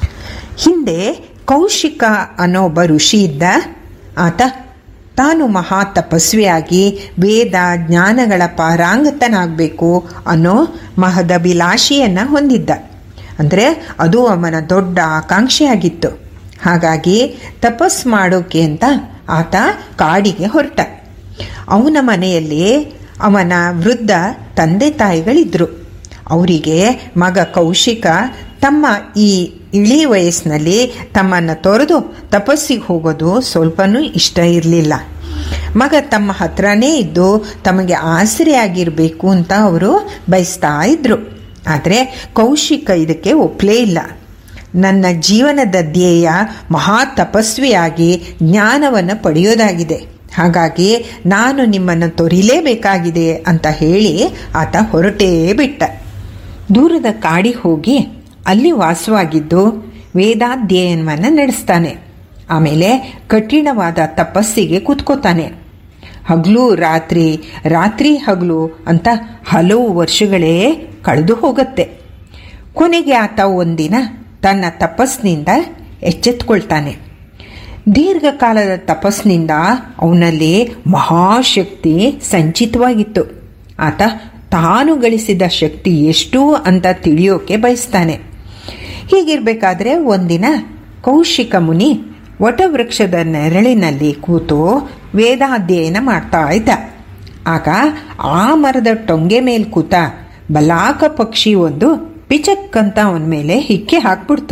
S14: ಹಿಂದೆ ಕೌಶಿಕ ಅನ್ನೋ ಒಬ್ಬ ಋಷಿ ಇದ್ದ ಆತ ತಾನು ಮಹಾ ತಪಸ್ವಿಯಾಗಿ ವೇದ ಜ್ಞಾನಗಳ ಪಾರಾಂಗತನಾಗಬೇಕು ಅನ್ನೋ ಮಹದಭಿಲಾಷೆಯನ್ನು ಹೊಂದಿದ್ದ ಅಂದರೆ ಅದು ಅವನ ದೊಡ್ಡ ಆಕಾಂಕ್ಷೆಯಾಗಿತ್ತು ಹಾಗಾಗಿ ತಪಸ್ ಮಾಡೋಕೆ ಅಂತ ಆತ ಕಾಡಿಗೆ ಹೊರಟ ಅವನ ಮನೆಯಲ್ಲಿ ಅವನ ವೃದ್ಧ ತಂದೆ ತಾಯಿಗಳಿದ್ದರು ಅವರಿಗೆ ಮಗ ಕೌಶಿಕ ತಮ್ಮ ಈ ಇಳಿ ವಯಸ್ಸಿನಲ್ಲಿ ತಮ್ಮನ್ನು ತೊರೆದು ತಪಸ್ಸಿಗೆ ಹೋಗೋದು ಸ್ವಲ್ಪನೂ ಇಷ್ಟ ಇರಲಿಲ್ಲ ಮಗ ತಮ್ಮ ಹತ್ರನೇ ಇದ್ದು ತಮಗೆ ಆಸರೆಯಾಗಿರಬೇಕು ಅಂತ ಅವರು ಬಯಸ್ತಾ ಇದ್ದರು ಆದರೆ ಕೌಶಿಕ ಇದಕ್ಕೆ ಒಪ್ಪಲೇ ಇಲ್ಲ ನನ್ನ ಜೀವನದ ಧ್ಯೇಯ ಮಹಾ ತಪಸ್ವಿಯಾಗಿ ಜ್ಞಾನವನ್ನು ಪಡೆಯೋದಾಗಿದೆ ಹಾಗಾಗಿ ನಾನು ನಿಮ್ಮನ್ನು ತೊರಿಲೇಬೇಕಾಗಿದೆ ಅಂತ ಹೇಳಿ ಆತ ಹೊರಟೇ ಬಿಟ್ಟ ದೂರದ ಕಾಡಿಗೆ ಹೋಗಿ ಅಲ್ಲಿ ವಾಸವಾಗಿದ್ದು ವೇದಾಧ್ಯಯನವನ್ನು ನಡೆಸ್ತಾನೆ ಆಮೇಲೆ ಕಠಿಣವಾದ ತಪಸ್ಸಿಗೆ ಕೂತ್ಕೋತಾನೆ ಹಗಲು ರಾತ್ರಿ ರಾತ್ರಿ ಹಗಲು ಅಂತ ಹಲವು ವರ್ಷಗಳೇ ಕಳೆದು ಹೋಗುತ್ತೆ ಕೊನೆಗೆ ಆತ ಒಂದಿನ ತನ್ನ ತಪಸ್ನಿಂದ ಎಚ್ಚೆತ್ಕೊಳ್ತಾನೆ ದೀರ್ಘಕಾಲದ ತಪಸ್ನಿಂದ ಅವನಲ್ಲಿ ಮಹಾಶಕ್ತಿ ಸಂಚಿತವಾಗಿತ್ತು ಆತ ತಾನು ಗಳಿಸಿದ ಶಕ್ತಿ ಎಷ್ಟು ಅಂತ ತಿಳಿಯೋಕೆ ಬಯಸ್ತಾನೆ ಹೀಗಿರಬೇಕಾದ್ರೆ ಒಂದಿನ ಕೌಶಿಕ ಮುನಿ ವಟವೃಕ್ಷದ ನೆರಳಿನಲ್ಲಿ ಕೂತು ವೇದಾಧ್ಯಯನ ಮಾಡ್ತಾ ಇದ್ದ ಆಗ ಆ ಮರದ ಟೊಂಗೆ ಮೇಲೆ ಕೂತ ಬಲಾಕ ಪಕ್ಷಿ ಒಂದು ಪಿಚಕ್ಕಂತ ಅವನ ಮೇಲೆ ಹಿಕ್ಕೆ ಹಾಕ್ಬಿಡ್ತು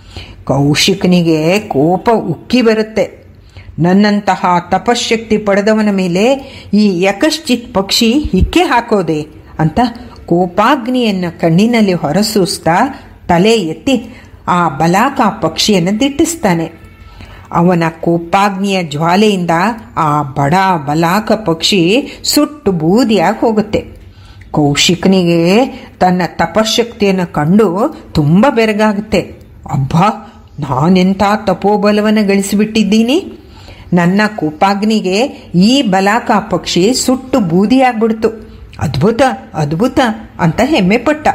S14: ಕೌಶಿಕನಿಗೆ ಕೋಪ ಉಕ್ಕಿ ಬರುತ್ತೆ ನನ್ನಂತಹ ತಪಶಕ್ತಿ ಪಡೆದವನ ಮೇಲೆ ಈ ಯಕಶ್ಚಿತ್ ಪಕ್ಷಿ ಹಿಕ್ಕೆ ಹಾಕೋದೆ ಅಂತ ಕೋಪಾಗ್ನಿಯನ್ನು ಕಣ್ಣಿನಲ್ಲಿ ಹೊರಸೂಸ್ತಾ ತಲೆ ಎತ್ತಿ ಆ ಬಲಾಕ ಪಕ್ಷಿಯನ್ನು ದಿಟ್ಟಿಸ್ತಾನೆ ಅವನ ಕೋಪಾಗ್ನಿಯ ಜ್ವಾಲೆಯಿಂದ ಆ ಬಡ ಬಲಾಕ ಪಕ್ಷಿ ಸುಟ್ಟು ಬೂದಿಯಾಗಿ ಹೋಗುತ್ತೆ ಕೌಶಿಕನಿಗೆ ತನ್ನ ತಪಶಕ್ತಿಯನ್ನು ಕಂಡು ತುಂಬ ಬೆರಗಾಗುತ್ತೆ ಅಬ್ಬಾ ನಾನೆಂಥ ತಪೋಬಲವನ್ನು ಗಳಿಸಿಬಿಟ್ಟಿದ್ದೀನಿ ನನ್ನ ಕೋಪಾಗ್ನಿಗೆ ಈ ಬಲಾಕ ಪಕ್ಷಿ ಸುಟ್ಟು ಬೂದಿಯಾಗ್ಬಿಡ್ತು ಅದ್ಭುತ ಅದ್ಭುತ ಅಂತ ಹೆಮ್ಮೆ ಪಟ್ಟ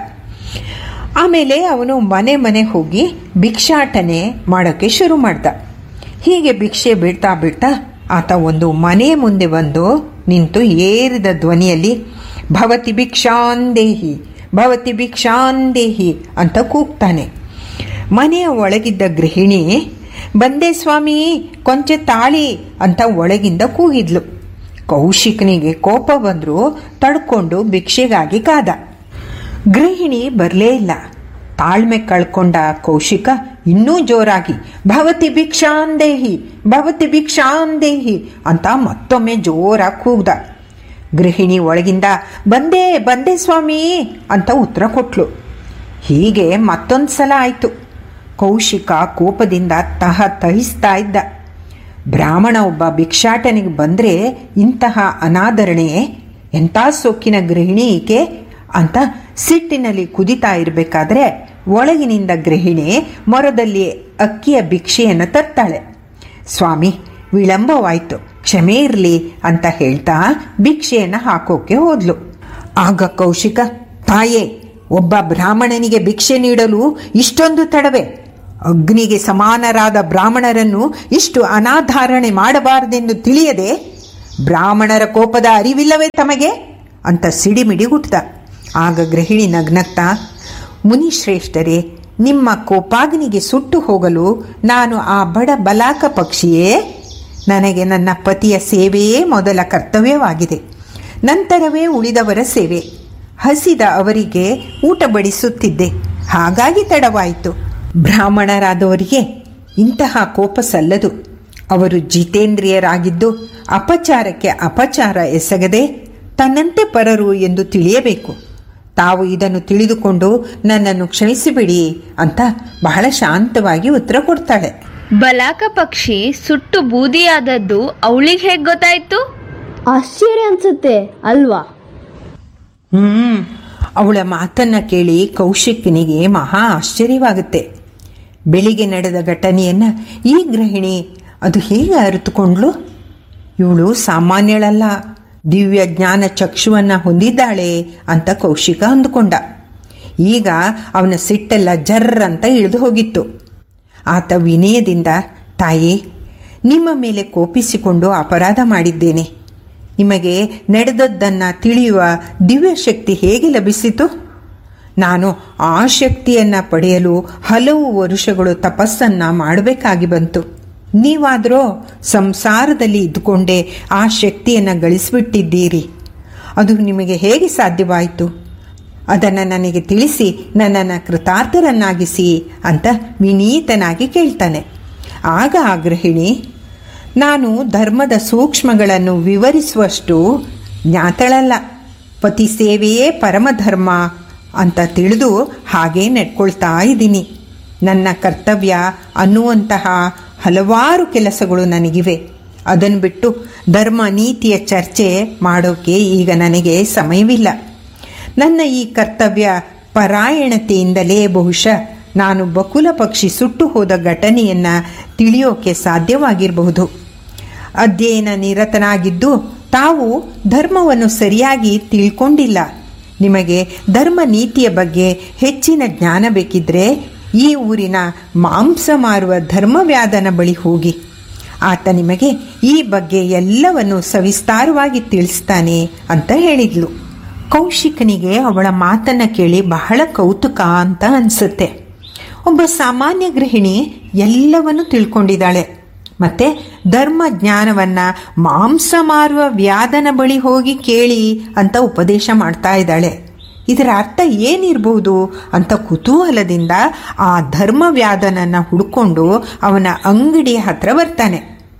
S14: ಆಮೇಲೆ ಅವನು ಮನೆ ಮನೆ ಹೋಗಿ ಭಿಕ್ಷಾಟನೆ ಮಾಡೋಕ್ಕೆ ಶುರು ಮಾಡ್ದ ಹೀಗೆ ಭಿಕ್ಷೆ ಬಿಡ್ತಾ ಬಿಡ್ತಾ ಆತ ಒಂದು ಮನೆ ಮುಂದೆ ಬಂದು ನಿಂತು ಏರಿದ ಧ್ವನಿಯಲ್ಲಿ ಭವತಿ ಭಿಕ್ಷಾಂದೇಹಿ ಭವತಿ ಭಿಕ್ಷಾಂದೇಹಿ ಅಂತ ಕೂಗ್ತಾನೆ ಮನೆಯ ಒಳಗಿದ್ದ ಗೃಹಿಣಿ ಬಂದೆ ಸ್ವಾಮಿ ಕೊಂಚ ತಾಳಿ ಅಂತ ಒಳಗಿಂದ ಕೂಗಿದ್ಲು ಕೌಶಿಕನಿಗೆ ಕೋಪ ಬಂದರೂ ತಡ್ಕೊಂಡು ಭಿಕ್ಷೆಗಾಗಿ ಕಾದ ಗೃಹಿಣಿ ಬರಲೇ ಇಲ್ಲ ತಾಳ್ಮೆ ಕಳ್ಕೊಂಡ ಕೌಶಿಕ ಇನ್ನೂ ಜೋರಾಗಿ ಭವತಿ ಭಿಕ್ಷಾಂದೇಹಿ ಭವತಿ ಭಿಕ್ಷಾಂದೇಹಿ ಅಂತ ಮತ್ತೊಮ್ಮೆ ಜೋರಾಗಿ ಕೂಗ್ದ ಗೃಹಿಣಿ ಒಳಗಿಂದ ಬಂದೆ ಬಂದೆ ಸ್ವಾಮಿ ಅಂತ ಉತ್ತರ ಕೊಟ್ಲು ಹೀಗೆ ಮತ್ತೊಂದು ಸಲ ಆಯಿತು ಕೌಶಿಕ ಕೋಪದಿಂದ ತಹ ತಹಿಸ್ತಾ ಇದ್ದ ಬ್ರಾಹ್ಮಣ ಒಬ್ಬ ಭಿಕ್ಷಾಟನಿಗೆ ಬಂದರೆ ಇಂತಹ ಅನಾದರಣೆ ಎಂಥ ಸೊಕ್ಕಿನ ಗೃಹಿಣಿ ಈಕೆ ಅಂತ ಸಿಟ್ಟಿನಲ್ಲಿ ಕುದಿತಾ ಇರಬೇಕಾದ್ರೆ ಒಳಗಿನಿಂದ ಗೃಹಿಣಿ ಮೊರದಲ್ಲಿ ಅಕ್ಕಿಯ ಭಿಕ್ಷೆಯನ್ನು ತರ್ತಾಳೆ ಸ್ವಾಮಿ ವಿಳಂಬವಾಯಿತು ಕ್ಷಮೆ ಇರಲಿ ಅಂತ ಹೇಳ್ತಾ ಭಿಕ್ಷೆಯನ್ನು ಹಾಕೋಕೆ ಹೋದ್ಲು ಆಗ ಕೌಶಿಕ ತಾಯೇ ಒಬ್ಬ ಬ್ರಾಹ್ಮಣನಿಗೆ ಭಿಕ್ಷೆ ನೀಡಲು ಇಷ್ಟೊಂದು ತಡವೆ ಅಗ್ನಿಗೆ ಸಮಾನರಾದ ಬ್ರಾಹ್ಮಣರನ್ನು ಇಷ್ಟು ಅನಾಧಾರಣೆ ಮಾಡಬಾರದೆಂದು ತಿಳಿಯದೆ ಬ್ರಾಹ್ಮಣರ ಕೋಪದ ಅರಿವಿಲ್ಲವೇ ತಮಗೆ ಅಂತ ಸಿಡಿಮಿಡಿಗುಟ್ಟ ಆಗ ಗೃಹಿಣಿ ನಗ್ನಗ್ತಾ ಮುನಿಶ್ರೇಷ್ಠರೇ ನಿಮ್ಮ ಕೋಪಾಗ್ನಿಗೆ ಸುಟ್ಟು ಹೋಗಲು ನಾನು ಆ ಬಡ ಬಲಾಕ ಪಕ್ಷಿಯೇ ನನಗೆ ನನ್ನ ಪತಿಯ ಸೇವೆಯೇ ಮೊದಲ ಕರ್ತವ್ಯವಾಗಿದೆ ನಂತರವೇ ಉಳಿದವರ ಸೇವೆ ಹಸಿದ ಅವರಿಗೆ ಊಟ ಬಡಿಸುತ್ತಿದ್ದೆ ಹಾಗಾಗಿ ತಡವಾಯಿತು ಬ್ರಾಹ್ಮಣರಾದವರಿಗೆ ಇಂತಹ ಕೋಪ ಸಲ್ಲದು ಅವರು ಜಿತೇಂದ್ರಿಯರಾಗಿದ್ದು ಅಪಚಾರಕ್ಕೆ ಅಪಚಾರ ಎಸಗದೆ ತನ್ನಂತೆ ಪರರು ಎಂದು ತಿಳಿಯಬೇಕು ತಾವು ಇದನ್ನು ತಿಳಿದುಕೊಂಡು ನನ್ನನ್ನು ಕ್ಷಮಿಸಿಬಿಡಿ ಅಂತ ಬಹಳ ಶಾಂತವಾಗಿ ಉತ್ತರ ಕೊಡ್ತಾಳೆ
S15: ಬಲಾಕ ಪಕ್ಷಿ ಸುಟ್ಟು ಬೂದಿಯಾದದ್ದು ಅವಳಿಗೆ ಹೇಗೆ ಗೊತ್ತಾಯ್ತು ಆಶ್ಚರ್ಯ ಅನ್ಸುತ್ತೆ ಅಲ್ವಾ
S14: ಹ್ಮ್ ಅವಳ ಮಾತನ್ನ ಕೇಳಿ ಕೌಶಿಕನಿಗೆ ಮಹಾ ಆಶ್ಚರ್ಯವಾಗುತ್ತೆ ಬೆಳಿಗ್ಗೆ ನಡೆದ ಘಟನೆಯನ್ನ ಈ ಗೃಹಿಣಿ ಅದು ಹೇಗೆ ಅರಿತುಕೊಂಡ್ಲು ಇವಳು ಸಾಮಾನ್ಯಳಲ್ಲ ದಿವ್ಯ ಜ್ಞಾನ ಚಕ್ಷುವನ್ನ ಹೊಂದಿದ್ದಾಳೆ ಅಂತ ಕೌಶಿಕ ಅಂದುಕೊಂಡ ಈಗ ಅವನ ಸಿಟ್ಟೆಲ್ಲ ಜರ್ರ್ ಅಂತ ಇಳಿದು ಹೋಗಿತ್ತು ಆತ ವಿನಯದಿಂದ ತಾಯಿ ನಿಮ್ಮ ಮೇಲೆ ಕೋಪಿಸಿಕೊಂಡು ಅಪರಾಧ ಮಾಡಿದ್ದೇನೆ ನಿಮಗೆ ನಡೆದದ್ದನ್ನು ತಿಳಿಯುವ ದಿವ್ಯ ಶಕ್ತಿ ಹೇಗೆ ಲಭಿಸಿತು ನಾನು ಆ ಶಕ್ತಿಯನ್ನು ಪಡೆಯಲು ಹಲವು ವರುಷಗಳು ತಪಸ್ಸನ್ನು ಮಾಡಬೇಕಾಗಿ ಬಂತು ನೀವಾದರೂ ಸಂಸಾರದಲ್ಲಿ ಇದ್ದುಕೊಂಡೇ ಆ ಶಕ್ತಿಯನ್ನು ಗಳಿಸಿಬಿಟ್ಟಿದ್ದೀರಿ ಅದು ನಿಮಗೆ ಹೇಗೆ ಸಾಧ್ಯವಾಯಿತು ಅದನ್ನು ನನಗೆ ತಿಳಿಸಿ ನನ್ನನ್ನು ಕೃತಾರ್ಥರನ್ನಾಗಿಸಿ ಅಂತ ವಿನೀತನಾಗಿ ಕೇಳ್ತಾನೆ ಆಗ ಆ ಗೃಹಿಣಿ ನಾನು ಧರ್ಮದ ಸೂಕ್ಷ್ಮಗಳನ್ನು ವಿವರಿಸುವಷ್ಟು ಜ್ಞಾತಳಲ್ಲ ಪತಿ ಸೇವೆಯೇ ಪರಮಧರ್ಮ ಅಂತ ತಿಳಿದು ಹಾಗೇ ನಡ್ಕೊಳ್ತಾ ಇದ್ದೀನಿ ನನ್ನ ಕರ್ತವ್ಯ ಅನ್ನುವಂತಹ ಹಲವಾರು ಕೆಲಸಗಳು ನನಗಿವೆ ಅದನ್ನು ಬಿಟ್ಟು ಧರ್ಮ ನೀತಿಯ ಚರ್ಚೆ ಮಾಡೋಕೆ ಈಗ ನನಗೆ ಸಮಯವಿಲ್ಲ ನನ್ನ ಈ ಕರ್ತವ್ಯ ಪರಾಯಣತೆಯಿಂದಲೇ ಬಹುಶಃ ನಾನು ಬಕುಲ ಪಕ್ಷಿ ಸುಟ್ಟು ಹೋದ ಘಟನೆಯನ್ನು ತಿಳಿಯೋಕೆ ಸಾಧ್ಯವಾಗಿರಬಹುದು ಅಧ್ಯಯನ ನಿರತನಾಗಿದ್ದು ತಾವು ಧರ್ಮವನ್ನು ಸರಿಯಾಗಿ ತಿಳ್ಕೊಂಡಿಲ್ಲ ನಿಮಗೆ ಧರ್ಮ ನೀತಿಯ ಬಗ್ಗೆ ಹೆಚ್ಚಿನ ಜ್ಞಾನ ಬೇಕಿದ್ರೆ ಈ ಊರಿನ ಮಾಂಸ ಮಾರುವ ಧರ್ಮವ್ಯಾದನ ಬಳಿ ಹೋಗಿ ಆತ ನಿಮಗೆ ಈ ಬಗ್ಗೆ ಎಲ್ಲವನ್ನು ಸವಿಸ್ತಾರವಾಗಿ ತಿಳಿಸ್ತಾನೆ ಅಂತ ಹೇಳಿದ್ಲು ಕೌಶಿಕನಿಗೆ ಅವಳ ಮಾತನ್ನು ಕೇಳಿ ಬಹಳ ಕೌತುಕ ಅಂತ ಅನಿಸುತ್ತೆ ಒಬ್ಬ ಸಾಮಾನ್ಯ ಗೃಹಿಣಿ ಎಲ್ಲವನ್ನೂ ತಿಳ್ಕೊಂಡಿದ್ದಾಳೆ ಮತ್ತೆ ಧರ್ಮ ಜ್ಞಾನವನ್ನು ಮಾಂಸ ಮಾರುವ ವ್ಯಾದನ ಬಳಿ ಹೋಗಿ ಕೇಳಿ ಅಂತ ಉಪದೇಶ ಮಾಡ್ತಾ ಇದ್ದಾಳೆ ಇದರ ಅರ್ಥ ಏನಿರ್ಬೋದು ಅಂತ ಕುತೂಹಲದಿಂದ ಆ ಧರ್ಮ ವ್ಯಾದನನ್ನು ಹುಡ್ಕೊಂಡು ಅವನ ಅಂಗಡಿಯ ಹತ್ರ ಬರ್ತಾನೆ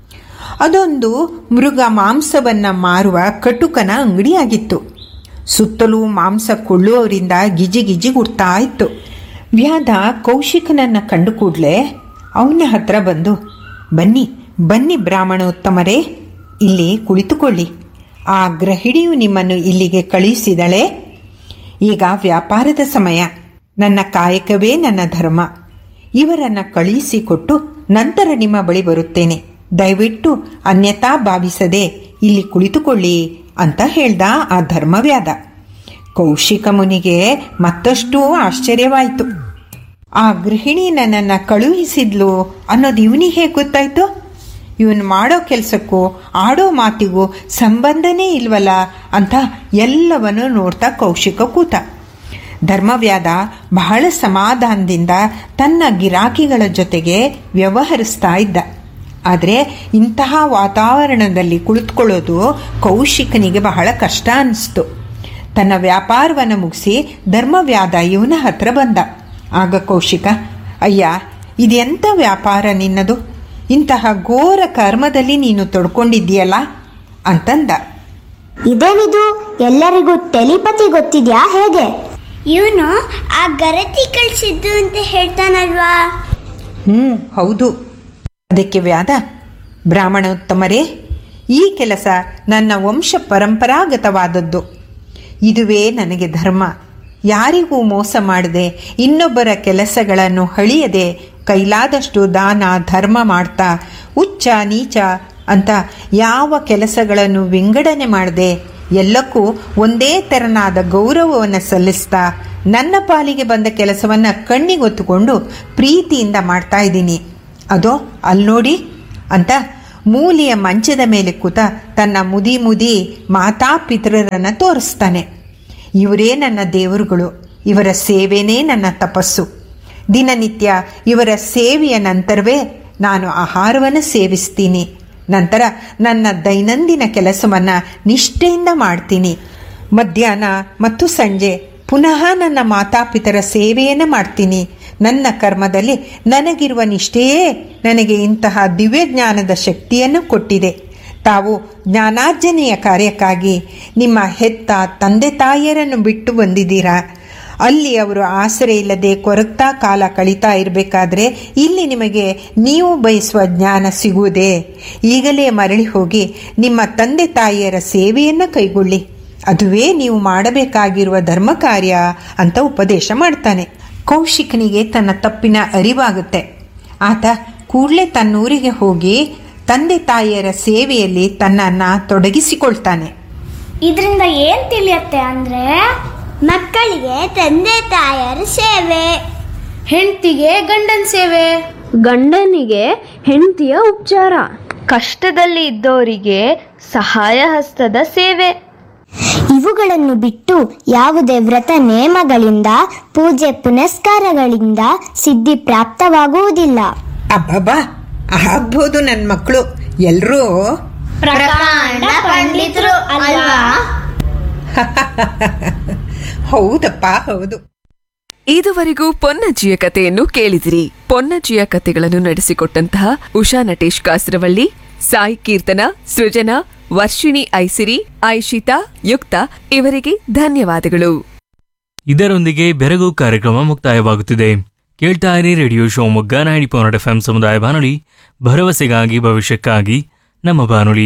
S14: ಅದೊಂದು ಮೃಗ ಮಾಂಸವನ್ನು ಮಾರುವ ಕಟುಕನ ಅಂಗಡಿಯಾಗಿತ್ತು ಸುತ್ತಲೂ ಮಾಂಸ ಕೊಳ್ಳುವವರಿಂದ ಗಿಜಿ ಗಿಜಿ ಗುಡ್ತಾ ಇತ್ತು ವ್ಯಾದ ಕೌಶಿಕನನ್ನು ಕಂಡು ಕೂಡಲೇ ಅವನ ಹತ್ರ ಬಂದು ಬನ್ನಿ ಬನ್ನಿ ಬ್ರಾಹ್ಮಣೋತ್ತಮರೇ ಇಲ್ಲಿ ಕುಳಿತುಕೊಳ್ಳಿ ಆ ಗ್ರಹಿಣಿಯು ನಿಮ್ಮನ್ನು ಇಲ್ಲಿಗೆ ಕಳುಹಿಸಿದಳೆ ಈಗ ವ್ಯಾಪಾರದ ಸಮಯ ನನ್ನ ಕಾಯಕವೇ ನನ್ನ ಧರ್ಮ ಇವರನ್ನು ಕಳುಹಿಸಿಕೊಟ್ಟು ನಂತರ ನಿಮ್ಮ ಬಳಿ ಬರುತ್ತೇನೆ ದಯವಿಟ್ಟು ಅನ್ಯತಾ ಭಾವಿಸದೆ ಇಲ್ಲಿ ಕುಳಿತುಕೊಳ್ಳಿ ಅಂತ ಹೇಳ್ದ ಆ ಧರ್ಮವ್ಯಾದ ಕೌಶಿಕ ಮುನಿಗೆ ಮತ್ತಷ್ಟು ಆಶ್ಚರ್ಯವಾಯಿತು ಆ ಗೃಹಿಣಿ ನನ್ನನ್ನು ಕಳುಹಿಸಿದ್ಲು ಅನ್ನೋದು ಇವನಿಗೆ ಹೇಗೆ ಗೊತ್ತಾಯ್ತು ಇವನು ಮಾಡೋ ಕೆಲಸಕ್ಕೂ ಆಡೋ ಮಾತಿಗೂ ಸಂಬಂಧನೇ ಇಲ್ವಲ್ಲ ಅಂತ ಎಲ್ಲವನ್ನು ನೋಡ್ತಾ ಕೌಶಿಕ ಕೂತ ಧರ್ಮವ್ಯಾದ ಬಹಳ ಸಮಾಧಾನದಿಂದ ತನ್ನ ಗಿರಾಕಿಗಳ ಜೊತೆಗೆ ವ್ಯವಹರಿಸ್ತಾ ಇದ್ದ ಆದರೆ ಇಂತಹ ವಾತಾವರಣದಲ್ಲಿ ಕುಳಿತುಕೊಳ್ಳೋದು ಕೌಶಿಕನಿಗೆ ಬಹಳ ಕಷ್ಟ ಅನಿಸ್ತು ತನ್ನ ವ್ಯಾಪಾರವನ್ನು ಮುಗಿಸಿ ಧರ್ಮವ್ಯಾದ ಇವನ ಹತ್ರ ಬಂದ ಆಗ ಕೌಶಿಕ ಅಯ್ಯ ಇದೆಂಥ ವ್ಯಾಪಾರ ನಿನ್ನದು ಇಂತಹ ಘೋರ ಕರ್ಮದಲ್ಲಿ ನೀನು ತೊಡ್ಕೊಂಡಿದ್ದೀಯಲ್ಲ ಅಂತಂದ
S12: ಇದೇನಿದು ಎಲ್ಲರಿಗೂ ಟೆಲಿಪತಿ ಗೊತ್ತಿದ್ಯಾ ಹೇಗೆ ಇವನು ಆ ಗರತಿ ಕಳಿಸಿದ್ದು ಅಂತ ಹೇಳ್ತಾನಲ್ವಾ
S14: ಹ್ಞೂ ಹೌದು ಅದಕ್ಕೆ ವ್ಯಾದ ಬ್ರಾಹ್ಮಣೋತ್ತಮರೇ ಈ ಕೆಲಸ ನನ್ನ ವಂಶ ಪರಂಪರಾಗತವಾದದ್ದು ಇದುವೇ ನನಗೆ ಧರ್ಮ ಯಾರಿಗೂ ಮೋಸ ಮಾಡದೆ ಇನ್ನೊಬ್ಬರ ಕೆಲಸಗಳನ್ನು ಹಳಿಯದೆ ಕೈಲಾದಷ್ಟು ದಾನ ಧರ್ಮ ಮಾಡ್ತಾ ಉಚ್ಚ ನೀಚ ಅಂತ ಯಾವ ಕೆಲಸಗಳನ್ನು ವಿಂಗಡಣೆ ಮಾಡದೆ ಎಲ್ಲಕ್ಕೂ ಒಂದೇ ತೆರನಾದ ಗೌರವವನ್ನು ಸಲ್ಲಿಸ್ತಾ ನನ್ನ ಪಾಲಿಗೆ ಬಂದ ಕೆಲಸವನ್ನು ಕಣ್ಣಿಗೊತ್ತುಕೊಂಡು ಪ್ರೀತಿಯಿಂದ ಮಾಡ್ತಾ ಇದ್ದೀನಿ ಅದೋ ಅಲ್ಲಿ ನೋಡಿ ಅಂತ ಮೂಲೆಯ ಮಂಚದ ಮೇಲೆ ಕೂತ ತನ್ನ ಮುದಿ ಮುದಿ ಮಾತಾಪಿತರನ್ನು ತೋರಿಸ್ತಾನೆ ಇವರೇ ನನ್ನ ದೇವರುಗಳು ಇವರ ಸೇವೆನೇ ನನ್ನ ತಪಸ್ಸು ದಿನನಿತ್ಯ ಇವರ ಸೇವೆಯ ನಂತರವೇ ನಾನು ಆಹಾರವನ್ನು ಸೇವಿಸ್ತೀನಿ ನಂತರ ನನ್ನ ದೈನಂದಿನ ಕೆಲಸವನ್ನು ನಿಷ್ಠೆಯಿಂದ ಮಾಡ್ತೀನಿ ಮಧ್ಯಾಹ್ನ ಮತ್ತು ಸಂಜೆ ಪುನಃ ನನ್ನ ಮಾತಾಪಿತರ ಸೇವೆಯನ್ನು ಮಾಡ್ತೀನಿ ನನ್ನ ಕರ್ಮದಲ್ಲಿ ನನಗಿರುವ ನಿಷ್ಠೆಯೇ ನನಗೆ ಇಂತಹ ದಿವ್ಯ ಜ್ಞಾನದ ಶಕ್ತಿಯನ್ನು ಕೊಟ್ಟಿದೆ ತಾವು ಜ್ಞಾನಾರ್ಜನೆಯ ಕಾರ್ಯಕ್ಕಾಗಿ ನಿಮ್ಮ ಹೆತ್ತ ತಂದೆ ತಾಯಿಯರನ್ನು ಬಿಟ್ಟು ಬಂದಿದ್ದೀರಾ ಅಲ್ಲಿ ಅವರು ಆಸರೆ ಇಲ್ಲದೆ ಕೊರಗ್ತಾ ಕಾಲ ಕಳೀತಾ ಇರಬೇಕಾದ್ರೆ ಇಲ್ಲಿ ನಿಮಗೆ ನೀವು ಬಯಸುವ ಜ್ಞಾನ ಸಿಗುವುದೇ ಈಗಲೇ ಮರಳಿ ಹೋಗಿ ನಿಮ್ಮ ತಂದೆ ತಾಯಿಯರ ಸೇವೆಯನ್ನು ಕೈಗೊಳ್ಳಿ ಅದುವೇ ನೀವು ಮಾಡಬೇಕಾಗಿರುವ ಧರ್ಮ ಕಾರ್ಯ ಅಂತ ಉಪದೇಶ ಮಾಡ್ತಾನೆ ಕೌಶಿಕನಿಗೆ ತನ್ನ ತಪ್ಪಿನ ಅರಿವಾಗುತ್ತೆ ಆತ ಕೂಡಲೇ ತನ್ನೂರಿಗೆ ಹೋಗಿ ತಂದೆ ತಾಯಿಯರ ಸೇವೆಯಲ್ಲಿ ತನ್ನನ್ನು ತೊಡಗಿಸಿಕೊಳ್ತಾನೆ
S12: ಇದರಿಂದ ಏನ್ ತಿಳಿಯತ್ತೆ ಅಂದ್ರೆ ಮಕ್ಕಳಿಗೆ ತಂದೆ ತಾಯರ ಸೇವೆ
S13: ಹೆಂಡತಿಗೆ ಗಂಡನ ಸೇವೆ
S15: ಗಂಡನಿಗೆ ಹೆಂಡತಿಯ ಉಪಚಾರ ಕಷ್ಟದಲ್ಲಿ ಇದ್ದವರಿಗೆ ಸಹಾಯ ಹಸ್ತದ ಸೇವೆ
S12: ಇವುಗಳನ್ನು ಬಿಟ್ಟು ಯಾವುದೇ ವ್ರತ ನೇಮಗಳಿಂದ ಪೂಜೆ ಪುನಸ್ಕಾರಗಳಿಂದ ಸಿದ್ಧಿ ಪ್ರಾಪ್ತವಾಗುವುದಿಲ್ಲ
S14: ಅಬ್ಬಬ್ಬಾ ಆಗ್ಬೋದು ನನ್ನ ಮಕ್ಕಳು ಎಲ್ಲರೂ
S12: ಪ್ರಕಾಂಡ ಪಂಡಿತರು ಅಲ್ವಾ
S14: ಹೌದಪ್ಪ ಹೌದು
S10: ಇದುವರೆಗೂ ಪೊನ್ನಜ್ಜಿಯ ಕಥೆಯನ್ನು ಕೇಳಿದಿರಿ ಪೊನ್ನಜ್ಜಿಯ ಕಥೆಗಳನ್ನು ನಡೆಸಿಕೊಟ್ಟಂತಹ ಉಷಾ ನಟೇಶ್ ಕಾಸರವಳ್ಳಿ ಸಾಯಿ ಕೀರ್ತನ ಸೃಜನಾ ವರ್ಷಿಣಿ ಐಸಿರಿ ಐಶಿತಾ ಯುಕ್ತ ಇವರಿಗೆ ಧನ್ಯವಾದಗಳು
S2: ಇದರೊಂದಿಗೆ ಬೆರಗು ಕಾರ್ಯಕ್ರಮ ಮುಕ್ತಾಯವಾಗುತ್ತಿದೆ ಕೇಳ್ತಾ ಇರಿ radio Shivamogga ninety point F ಸಮುದಾಯ ಬಾನುಲಿ ಭರವಸೆಗಾಗಿ ಭವಿಷ್ಯಕ್ಕಾಗಿ ನಮ್ಮ ಬಾನುಲಿ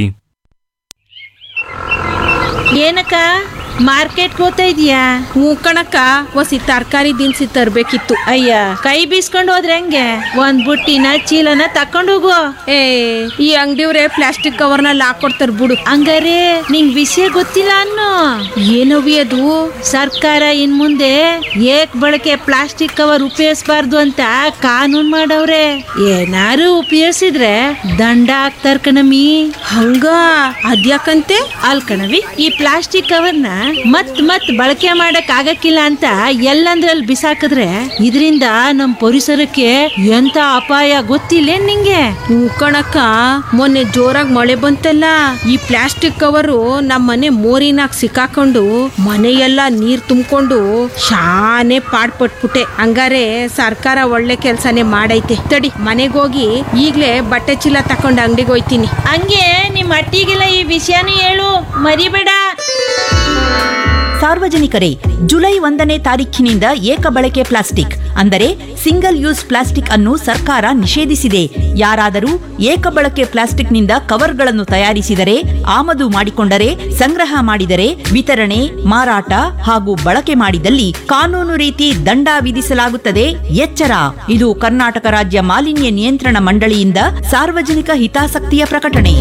S4: ಏನಕ್ಕ ಮಾರ್ಕೆಟ್ಗೆ ಹೋಗ್ತಾ ಇದೀಯಾ ಹ್ಞೂ ಕಣಕ್ಕ ಒಸಿ ತರಕಾರಿ ದಿನಸಿ ತರ್ಬೇಕಿತ್ತು ಅಯ್ಯ ಕೈ ಬೀಸ್ಕೊಂಡು ಹೋದ್ರೆ ಹೆಂಗೆ ಒಂದ್ ಬುಟ್ಟಿನ ಚೀಲನ ತಕೊಂಡು ಹೋಗು ಏ ಈ ಅಂಗಡಿಯವ್ರೆ ಪ್ಲಾಸ್ಟಿಕ್ ಕವರ್ನಲ್ಲಿ ಹಾಕೊಡ್ತಾರ ಬಿಡು ಹಂಗಾರೆ ನಿಂಗ್ ವಿಷಯ ಗೊತ್ತಿಲ್ಲ ಅನ್ನೋ ಏನವಿ ಅದು ಸರ್ಕಾರ ಇನ್ ಮುಂದೆ ಏಕ್ ಬಳಕೆ ಪ್ಲಾಸ್ಟಿಕ್ ಕವರ್ ಉಪಯೋಗಿಸಬಾರ್ದು ಅಂತ ಕಾನೂನ್ ಮಾಡವ್ರೆ ಏನಾರು ಉಪಯೋಗಿಸಿದ್ರೆ ದಂಡ ಹಾಕ್ತಾರ ಕಣಮಿ ಹಂಗ ಅದ್ಯಾಕಂತೆ ಅಲ್ ಕಣವಿ ಈ ಪ್ಲಾಸ್ಟಿಕ್ ಕವರ್ನ ಮತ್ ಮತ್ ಬಳಕೆ ಮಾಡಕ್ ಆಗಕ್ಕಿಲ್ಲ ಅಂತ ಎಲ್ಲಂದ್ರಲ್ಲಿ ಬಿಸಾಕಿದ್ರೆ ಇದರಿಂದ ನಮ್ ಪರಿಸರಕ್ಕೆ ಎಂತ ಅಪಾಯ ಗೊತ್ತಿಲ್ಲ ನಿಂಗೆ ಕಣಕ್ಕ ಮೊನ್ನೆ ಜೋರಾಗಿ ಮಳೆ ಬಂತಲ್ಲ ಈ ಪ್ಲಾಸ್ಟಿಕ್ ಕವರು ನಮ್ ಮನೆ ಮೋರಿನಾಗ ಸಿಕ್ಕಾಕೊಂಡು ಮನೆಯೆಲ್ಲ ನೀರ್ ತುಂಬಿಕೊಂಡು ಶಾನೆ ಪಾಡ್ಪಟ್ಬಿಟ್ಟೆ ಹಂಗಾರೆ ಸರ್ಕಾರ ಒಳ್ಳೆ ಕೆಲ್ಸನೇ ಮಾಡೈತೆ ತಡಿ ಮನೆಗೆ ಹೋಗಿ ಈಗ್ಲೇ ಬಟ್ಟೆ ಚೀಲ ತಕೊಂಡು ಅಂಗಡಿಗೆ ಹೋಯ್ತೀನಿ ಹಂಗೆ ನಿಮ್ ಅಟ್ಟಿಗೆಲ್ಲ ಈ ವಿಷಯನೂ ಹೇಳು ಮರಿಬೇಡ
S16: ಸಾರ್ವಜನಿಕರೇ ಜುಲೈ ಒಂದನೇ ತಾರೀಖಿನಿಂದ ಏಕ ಬಳಕೆ ಪ್ಲಾಸ್ಟಿಕ್ ಅಂದರೆ ಸಿಂಗಲ್ ಯೂಸ್ ಪ್ಲಾಸ್ಟಿಕ್ ಅನ್ನು ಸರ್ಕಾರ ನಿಷೇಧಿಸಿದೆ ಯಾರಾದರೂ ಏಕ ಬಳಕೆ ಪ್ಲಾಸ್ಟಿಕ್ನಿಂದ ಕವರ್ಗಳನ್ನು ತಯಾರಿಸಿದರೆ ಆಮದು ಮಾಡಿಕೊಂಡರೆ ಸಂಗ್ರಹ ಮಾಡಿದರೆ ವಿತರಣೆ ಮಾರಾಟ ಹಾಗೂ ಬಳಕೆ ಮಾಡಿದಲ್ಲಿ ಕಾನೂನು ರೀತಿ ದಂಡ ವಿಧಿಸಲಾಗುತ್ತದೆ ಎಚ್ಚರ ಇದು ಕರ್ನಾಟಕ ರಾಜ್ಯ ಮಾಲಿನ್ಯ ನಿಯಂತ್ರಣ ಮಂಡಳಿಯಿಂದ ಸಾರ್ವಜನಿಕ ಹಿತಾಸಕ್ತಿಯ ಪ್ರಕಟಣೆ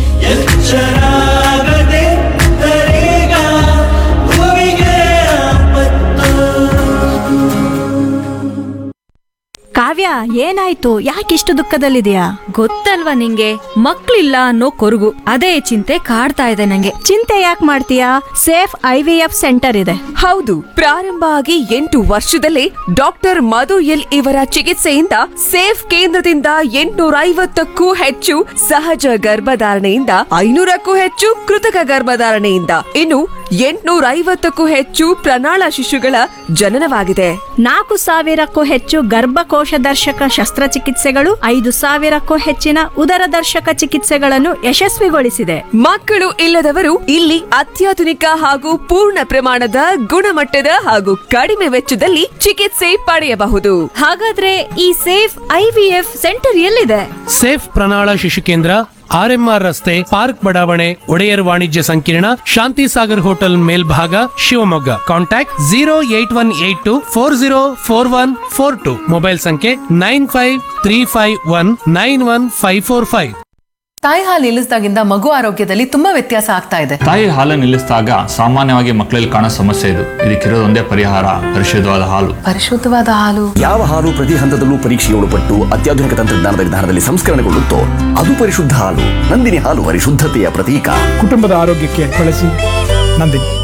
S1: ಕಾವ್ಯ ಏನಾಯ್ತು ಯಾಕಿಷ್ಟು ದುಃಖದಲ್ಲಿದೆಯಾ ಗೊತ್ತಲ್ವಾ ನಿಂಗೆ ಮಕ್ಳಿಲ್ಲ ಅನ್ನೋ ಕೊರಗು ಅದೇ ಚಿಂತೆ ಕಾಡ್ತಾ ಇದೆ ನಂಗೆ ಚಿಂತೆ ಯಾಕೆ ಮಾಡ್ತೀಯಾ safe I V F centre ಇದೆ
S10: ಹೌದು ಪ್ರಾರಂಭ ಆಗಿ ಎಂಟು ವರ್ಷದಲ್ಲೇ ಡಾಕ್ಟರ್ ಮಧು ಎಲ್ ಇವರ ಚಿಕಿತ್ಸೆಯಿಂದ ಸೇಫ್ ಕೇಂದ್ರದಿಂದ ಎಂಟುನೂರ ಐವತ್ತಕ್ಕೂ ಹೆಚ್ಚು ಸಹಜ ಗರ್ಭಧಾರಣೆಯಿಂದ ಐನೂರಕ್ಕೂ ಹೆಚ್ಚು ಕೃತಕ ಗರ್ಭಧಾರಣೆಯಿಂದ ಇನ್ನು ಎಂಟುನೂರ ಐವತ್ತಕ್ಕೂ ಹೆಚ್ಚು ಪ್ರಣಾಳ ಶಿಶುಗಳ ಜನನವಾಗಿದೆ
S1: ನಾಲ್ಕು ಸಾವಿರಕ್ಕೂ ಹೆಚ್ಚು ಗರ್ಭಕೋಶ ದರ್ಶಕ ಶಸ್ತ್ರಚಿಕಿತ್ಸೆಗಳು ಐದು ಸಾವಿರಕ್ಕೂ ಹೆಚ್ಚಿನ ಉದರ ದರ್ಶಕ ಚಿಕಿತ್ಸೆಗಳನ್ನು ಯಶಸ್ವಿಗೊಳಿಸಿದೆ
S10: ಮಕ್ಕಳು ಇಲ್ಲದವರು ಇಲ್ಲಿ ಅತ್ಯಾಧುನಿಕ ಹಾಗೂ ಪೂರ್ಣ ಪ್ರಮಾಣದ ಗುಣಮಟ್ಟದ ಹಾಗೂ ಕಡಿಮೆ ವೆಚ್ಚದಲ್ಲಿ ಚಿಕಿತ್ಸೆ ಪಡೆಯಬಹುದು
S1: ಹಾಗಾದ್ರೆ ಈ safe I V F centre ಎಲ್ಲಿದೆ
S9: ಸೇಫ್ ಪ್ರಣಾಳ ಶಿಶು ಕೇಂದ್ರ ಆರ್ಎಂಆರ್ ರಸ್ತೆ ಪಾರ್ಕ್ ಬಡಾವಣೆ ಒಡೆಯರ್ ವಾಣಿಜ್ಯ ಸಂಕೀರ್ಣ ಶಾಂತಿ ಸಾಗರ್ ಹೋಟೆಲ್ ಮೇಲ್ಭಾಗ Shivamogga contact zero eight one eight two four zero four one four two mobile ಸಂಖ್ಯೆ nine five three five one nine one five four five
S17: ತಾಯಿ ಹಾಲು ನಿಲ್ಲಿಸಿದಾಗಿಂದ ಮಗು ಆರೋಗ್ಯದಲ್ಲಿ ತುಂಬಾ ವ್ಯತ್ಯಾಸ ಆಗ್ತಾ ಇದೆ
S18: ತಾಯಿ ಹಾಲು ನಿಲ್ಲಿಸಿದಾಗ ಸಾಮಾನ್ಯವಾಗಿ ಮಕ್ಕಳಲ್ಲಿ ಕಾಣೋ ಸಮಸ್ಯೆ ಇದು ಇದಕ್ಕಿರೋದೊಂದೇ ಪರಿಹಾರ ಪರಿಶುದ್ಧವಾದ ಹಾಲು
S17: ಪರಿಶುದ್ಧವಾದ ಹಾಲು
S19: ಯಾವ ಹಾಲು ಪ್ರತಿ ಹಂತದಲ್ಲೂ ಪರೀಕ್ಷೆಗೆ ಒಳಪಟ್ಟು ಅತ್ಯಾಧುನಿಕ ತಂತ್ರಜ್ಞಾನದ ವಿಧಾನದಲ್ಲಿ ಸಂಸ್ಕರಣೆಗೊಳ್ಳುತ್ತೋ ಅದು ಪರಿಶುದ್ಧ ಹಾಲು ನಂದಿನಿ ಹಾಲು ಪರಿಶುದ್ಧತೆಯ ಪ್ರತೀಕ
S20: ಕುಟುಂಬದ ಆರೋಗ್ಯಕ್ಕೆ ಬಳಸಿ ನಂದಿನಿ